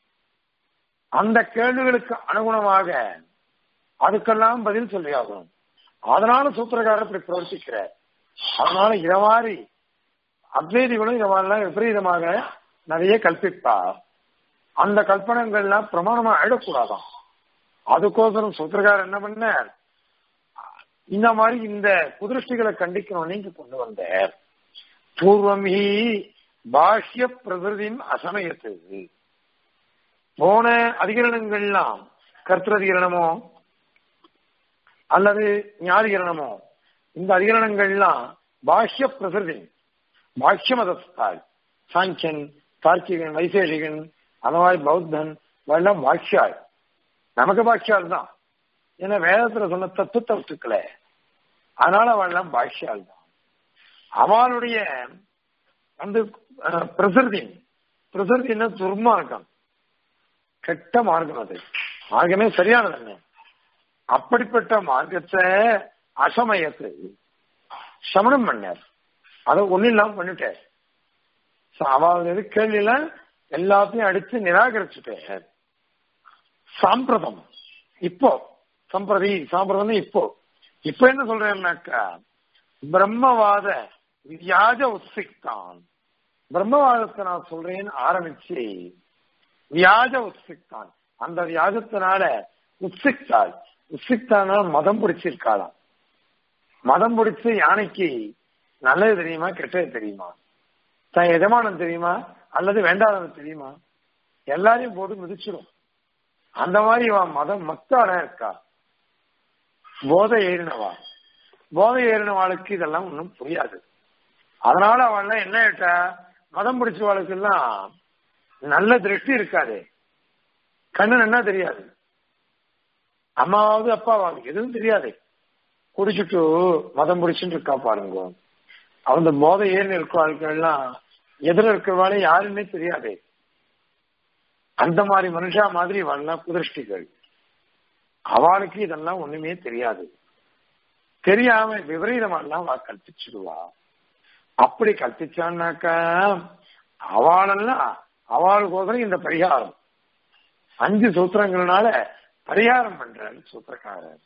அந்த கேள்விகளுக்கு அனுகுணமாக அதுக்கெல்லாம் பதில் சொல்லி ஆகணும் அதனால சூத்திரக்காரர் இப்படி பிரவர்த்திக்கிறார் அதனால இத மாதிரி அத்வைதிகளும் இத மாதிரிலாம் விபரீதமாக நிறைய கல்பிப்பா அந்த கல்பனங்கள்லாம் பிரமாணமா ஆயிடக்கூடாதான் அதுக்கோசரம் சூத்திரக்காரர் என்ன பண்ண இந்த மாதிரி இந்த குதிருஷ்டிகளை கண்டிக்கணும் நீங்க கொண்டு வந்த பூர்வம் ஹி பாஷ்ய பிரகிருதின் அசமயத்து போன அதிகரணங்கள்லாம் கர்த்ததிகரணமோ அல்லது ஞாதிகரணமோ இந்த அதிகரணங்கள்லாம் பாஷ்ய பிரகிருதி பாஷ்ய மதத்தால் சாங்கியன் தார்க்கிகன் வைசேஷிகன் அந்த மாதிரி பௌத்தன் எல்லாம் பாஷ்யாள் நமக்கு பாஷ்யால் தான் ஏன்னா வேதத்துல சொன்ன தத்துவத்தை ஒத்துக்கல அதனால அவள்லாம் பாஷ்யால் தான் அவளுடைய வந்து பிரசிருதி பிரசிருதினா துர்மார்க்கம் கெட்ட மார்க்கம் அது மார்க்கமே சரியானது என்ன அப்படிப்பட்ட மார்க்கத்தை அசமயத்து சமணம் பண்ணார் அதை ஒன்னும் இல்லாம பண்ணிட்டார் அவள் கேள்வி எல்லாம் எல்லாத்தையும் அடிச்சு நிராகரிச்சுட்டார் சாம்பிரதம் இப்போ சம்பிரதி சாம்பிரதம் இப்போ இப்ப என்ன சொல்றேன்னாக்கா பிரம்மவாத வியாஜ உத்சிக்தான் பிரம்மவாதத்தை நான் சொல்றேன்னு ஆரம்பிச்சு வியாஜ உத்சிக்தான் அந்த வியாஜத்தினால உத்சிக்தாள் உத்சிக்தானால மதம் பிடிச்சிருக்காளாம் மதம் பிடிச்சு யானைக்கு நல்லது தெரியுமா கெட்டது தெரியுமா தன் எஜமானம் தெரியுமா அல்லது வேண்டாதது தெரியுமா எல்லாரையும் போட்டு மிதிச்சிடும் அந்த மாதிரி இவன் மதம் மத்தாட இருக்கா போதை ஏறினவா போதை ஏறினவாளுக்கு இதெல்லாம் ஒன்றும் புரியாது அதனால அவள்லாம் என்ன ஆயிட்டா மதம் பிடிச்சவாளுக்கு எல்லாம் நல்ல திருஷ்டி இருக்காது கண்ணு என்ன தெரியாது அம்மாவது அப்பாவாது எதுவும் தெரியாது குடிச்சிட்டு மதம் பிடிச்சுட்டு இருக்கா பாருங்க அந்த போதை ஏறி இருக்க ஆட்கள்லாம் எதிர இருக்கிறவாளே யாருன்னே தெரியாது அந்த மாதிரி மனுஷா மாதிரி வரலாம் குதிருஷ்டிகள் அவளுக்கு இதெல்லாம் ஒண்ணுமே தெரியாது தெரியாம விபரீதமெல்லாம் அவ கல்பிச்சிடுவா அப்படி கல்பிச்சான்னாக்கா அவளெல்லாம் அவளுக்கோசரம் இந்த பரிகாரம் அஞ்சு சூத்திரங்கள்னால பரிகாரம் பண்றாரு சூத்திரக்காரர்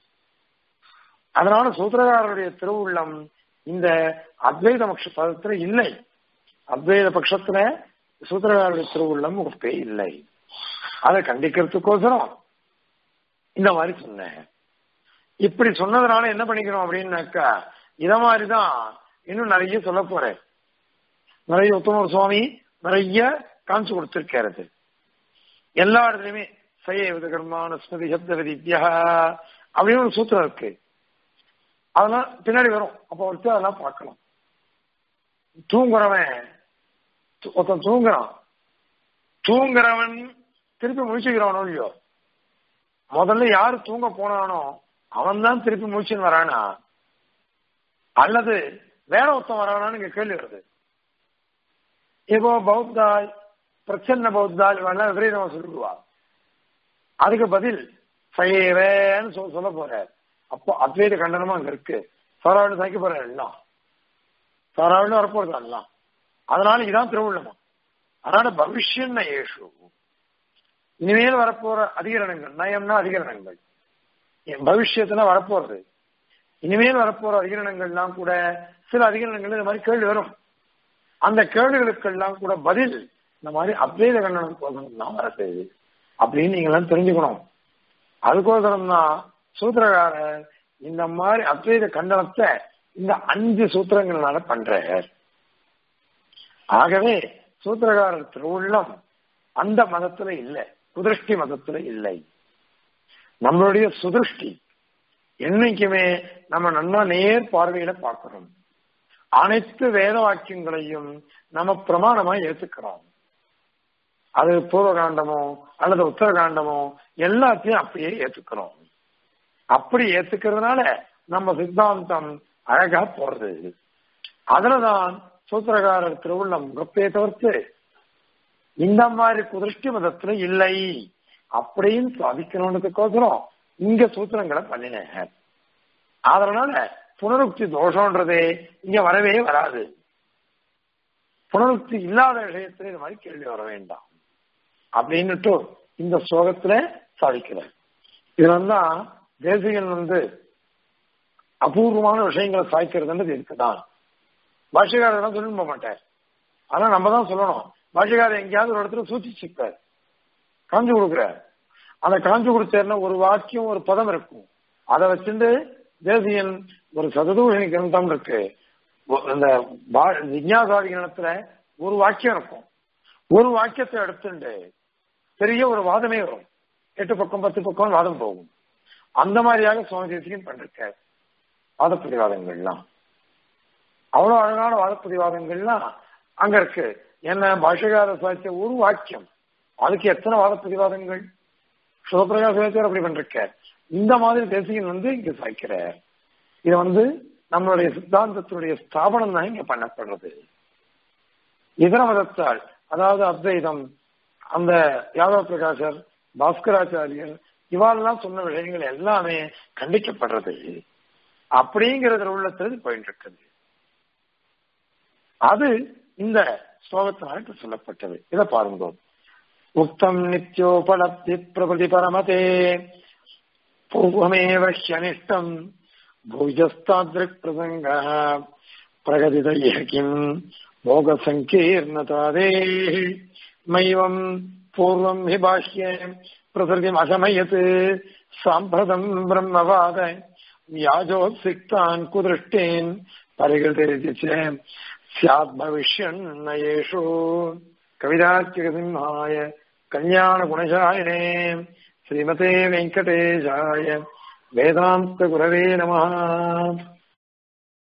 அதனால சூத்திரக்காரருடைய திருவுள்ளம் இந்த அத்வைத பட்சத்துல இல்லை அத்வைத பட்சத்துல சூத்திரக்காரருடைய திருவுள்ளம் ஒப்பே இல்லை அதை கண்டிக்கிறதுக்கோசரம் இந்த மாதிரி சொன்னேன் இப்படி சொன்னதுனால என்ன பண்ணிக்கிறோம் அப்படின்னாக்கா இத மாதிரிதான் இன்னும் நிறைய சொல்ல போறேன் நிறைய உத்தமர் சுவாமி நிறைய காமிச்சு கொடுத்திருக்கிறது எல்லா இடத்துலயுமே சைவ கர்மான ஸ்மிருதி சப்த வித்யா அப்படின்னு ஒரு சூத்திரம் இருக்கு அதெல்லாம் பின்னாடி வரும் அப்ப வச்சு அதெல்லாம் பார்க்கலாம் தூங்குறவன் ஒருத்தன் தூங்குறான் தூங்குறவன் திருப்பி முழிச்சுக்கிறவனோ இல்லையோ முதல்ல யாரு தூங்க போனானோ அவன் தான் திருப்பி முழிச்சுன்னு வரானா அல்லது வேற ஒருத்தன் வரானான்னு இங்க கேள்வி வருது இப்போ பௌத்தாய் பிரச்சன்ன பௌத்தாய் வேணா விபரீதமா சொல்லிடுவா அதுக்கு பதில் சைவேன்னு சொல்ல சொல்ல போறார் அப்போ அத்வைத கண்டனமா அங்க இருக்கு சாராவில் சாய்க்க போறாரு எல்லாம் சாராவில் வரப்போறது எல்லாம் அதனால இதான் திருவுள்ளமா அதனால பவிஷ்யன்ன ஏஷு இனிமேல் வரப்போற அதிகரணங்கள் நயம்னா அதிகரணங்கள் பவிஷ்யத்துல வரப்போறது இனிமேல் வரப்போற அதிகரணங்கள்லாம் கூட சில அதிகரணங்கள் இந்த மாதிரி கேள்வி வரும் அந்த கேள்விகளுக்கெல்லாம் கூட பதில் இந்த மாதிரி அத்வைத கண்டனம் போகணும் தான் வரது அப்படின்னு நீங்க எல்லாம் தெரிஞ்சுக்கணும் அதுக்கோசரம் தான் சூத்திரகாரர் இந்த மாதிரி அத்வைத கண்டனத்தை இந்த அஞ்சு சூத்திரங்களால பண்றார் ஆகவே சூத்திரகாரர் திருவுள்ளம் அந்த மதத்துல இல்லை குதிருஷ்டி மதத்துல இல்லை நம்மளுடைய சுதிருஷ்டி என்னைக்குமே நம்ம நல்லா நேர் பார்வையில பார்க்கிறோம் அனைத்து வேத வாக்கியங்களையும் நம்ம பிரமாணமா ஏத்துக்கிறோம் அது பூர்வகாண்டமோ அல்லது உத்தரகாண்டமோ எல்லாத்தையும் அப்படியே ஏத்துக்கிறோம் அப்படி ஏத்துக்கிறதுனால நம்ம சித்தாந்தம் அழகா போறது அதுலதான் சூத்திரகாரர் திருவுள்ளம் கப்பே தவிர்த்து இந்த மாதிரி குதிருஷ்டி மதத்துல இல்லை அப்படின்னு சாதிக்கணுன்றதுக்கோசரம் இங்க சூத்திரங்களை பண்ணினேன் அதனால புனருக்தி தோஷம்ன்றதே இங்க வரவே வராது புனருக்தி இல்லாத விஷயத்துல இந்த மாதிரி கேள்வி வர வேண்டாம் அப்படின்னுட்டு இந்த ஸ்லோகத்துல சாதிக்கிறார் இதுல தான் தேசிகன் வந்து அபூர்வமான விஷயங்களை சாய்க்கிறதுன்றது இருக்குதான் பாஷகாரர் சொல்லி போக மாட்டார் ஆனா நம்ம தான் சொல்லணும் பாஷகாரர் எங்கேயாவது ஒரு இடத்துல சூச்சிச்சுப்பார் காஞ்சி கொடுக்குறார் அந்த காஞ்சி கொடுத்தாருன்னா ஒரு வாக்கியம் ஒரு பதம் இருக்கும் அதை வச்சுட்டு தேசியன் ஒரு சததூஷணி கிரந்தம் இருக்கு இந்த விஞ்ஞாசாதி கிரணத்துல ஒரு வாக்கியம் இருக்கும் ஒரு வாக்கியத்தை எடுத்துட்டு பெரிய ஒரு வாதமே வரும் எட்டு பக்கம் பத்து பக்கம் வாதம் போகும் அந்த மாதிரியாக சுவாமி தேசிகன் பண்ணிருக்காரு வாத பிரதிவாதங்கள்லாம் அவ்வளவு அழகான வாத பிரதிவாதங்கள்லாம் அங்க இருக்கு என்ன பாஷகார சாட்சிய ஒரு வாக்கியம் அதுக்கு எத்தனை வாத பிரதிவாதங்கள் சிவபிரகாசாச்சார் அப்படி பண்ணிருக்கார் இந்த மாதிரி தேசிகன் வந்து இங்க சாய்க்கிறார் இது வந்து நம்மளுடைய சித்தாந்தத்தினுடைய ஸ்தாபனம் தான் இங்க பண்ணப்படுறது இதர மதத்தால் அதாவது அத்வைதம் அந்த யாதவ பிரகாசர் பாஸ்கராச்சாரியர் இவாளெல்லாம் சொன்ன விஷயங்கள் எல்லாமே கண்டிக்கப்படுறது அப்படிங்கிறதுல உள்ளத்தில் போயிட்டு இருக்குது அது இந்த ஸ்லோகத்தினால சொல்லப்பட்டது இதை பாருங்க உக்தம் நித்யோபலப்தி பிரபதி பரமதே பூர்வமேவ ஹியனிஷ்டம் भुजस्तादृक् प्रसङ्गः प्रगतितय किम् भोगसङ्कीर्णतादेः मैवम् पूर्वम् हि बाह्ये प्रसृतिमशमयत् साम्प्रतम् ब्रह्मवाद व्याजोत्सिक्तान् कुदृष्टीन् परिगृतेति च स्याद्भविष्यन्नयेषु कविदार्चिकसिंहाय कल्याणगुणशालिने श्रीमते वेङ्कटेशाय वेदान्तगुरवे नमः